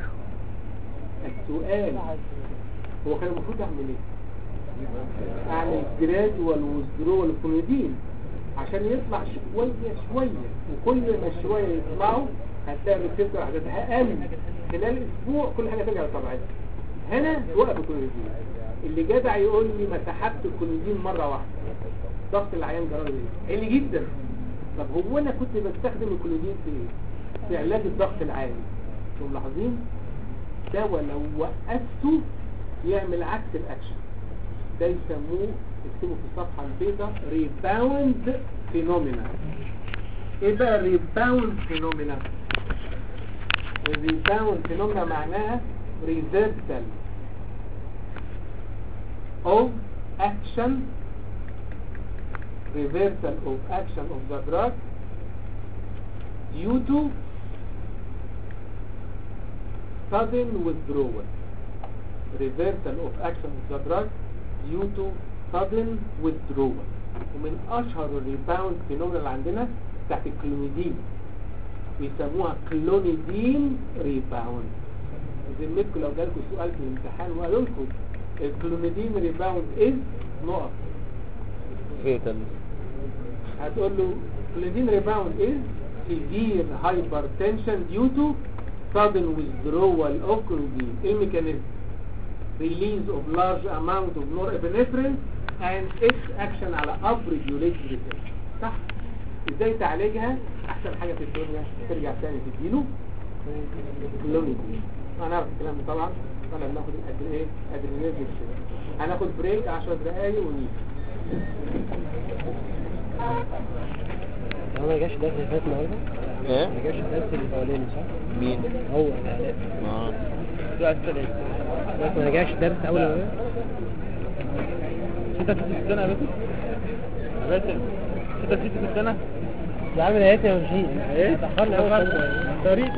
السؤال هو كان المفروض اعمل ايه اعمل جرادوال وذرول كونيدين عشان يطلع شوية شوية وكل ما شوية يطلعوا هتلاقي الريسبتور عددها قل خلال اسبوع كل حاجة ترجع لطبيعتها هنا وقف الكونيدين اللي جدع يقول لي ما سحبت الكونيدين مرة واحدة ضغط العيان جرى ايه عالي جدا طب هو انا كنت بستخدم الكلودين في ايه في علاج الضغط العالي انتم ملاحظين دواء لو وقفته يعمل عكس الاكشن ده يسموه اكتبوا في الصفحه البيضاء ريباوند فينومينا ايه بقى ريباوند فينومينا الريباوند فينومينا معناها ريفيرسال of action reversal of action of the drug due to sudden withdrawal reversal of action of the drug due to sudden withdrawal ومن اشهر الريباوند فينومينا اللي عندنا بتاعت الكلونيدين بيسموها كلونيدين ريباوند ذمتكم لو جالكم سؤال في الامتحان وقالوا لكم الكلونيدين ريباوند از نقط فيتال هتقول له كلودين ريباوند is severe hypertension due to sudden withdrawal of clodine ايه الميكانيزم release of large amount of norepinephrine and its action على upregulated receptor صح ازاي تعالجها احسن حاجة في الدنيا ترجع تاني تديله كلونيدين هنعرف الكلام ده طبعا ولا بناخد الأدر- ايه ادرينالين هناخد بريك 10 دقايق ونيجي هو ما جاش درس اللي فات النهارده ايه ما جاش الدرس الاولاني صح مين هو العلاء اه بس ما جاش درس اول اولاني انت في السنه يا باسم يا باسم انت في السنه يا عم لقيتني ماشيين ايه اتاخرنا قوي طريق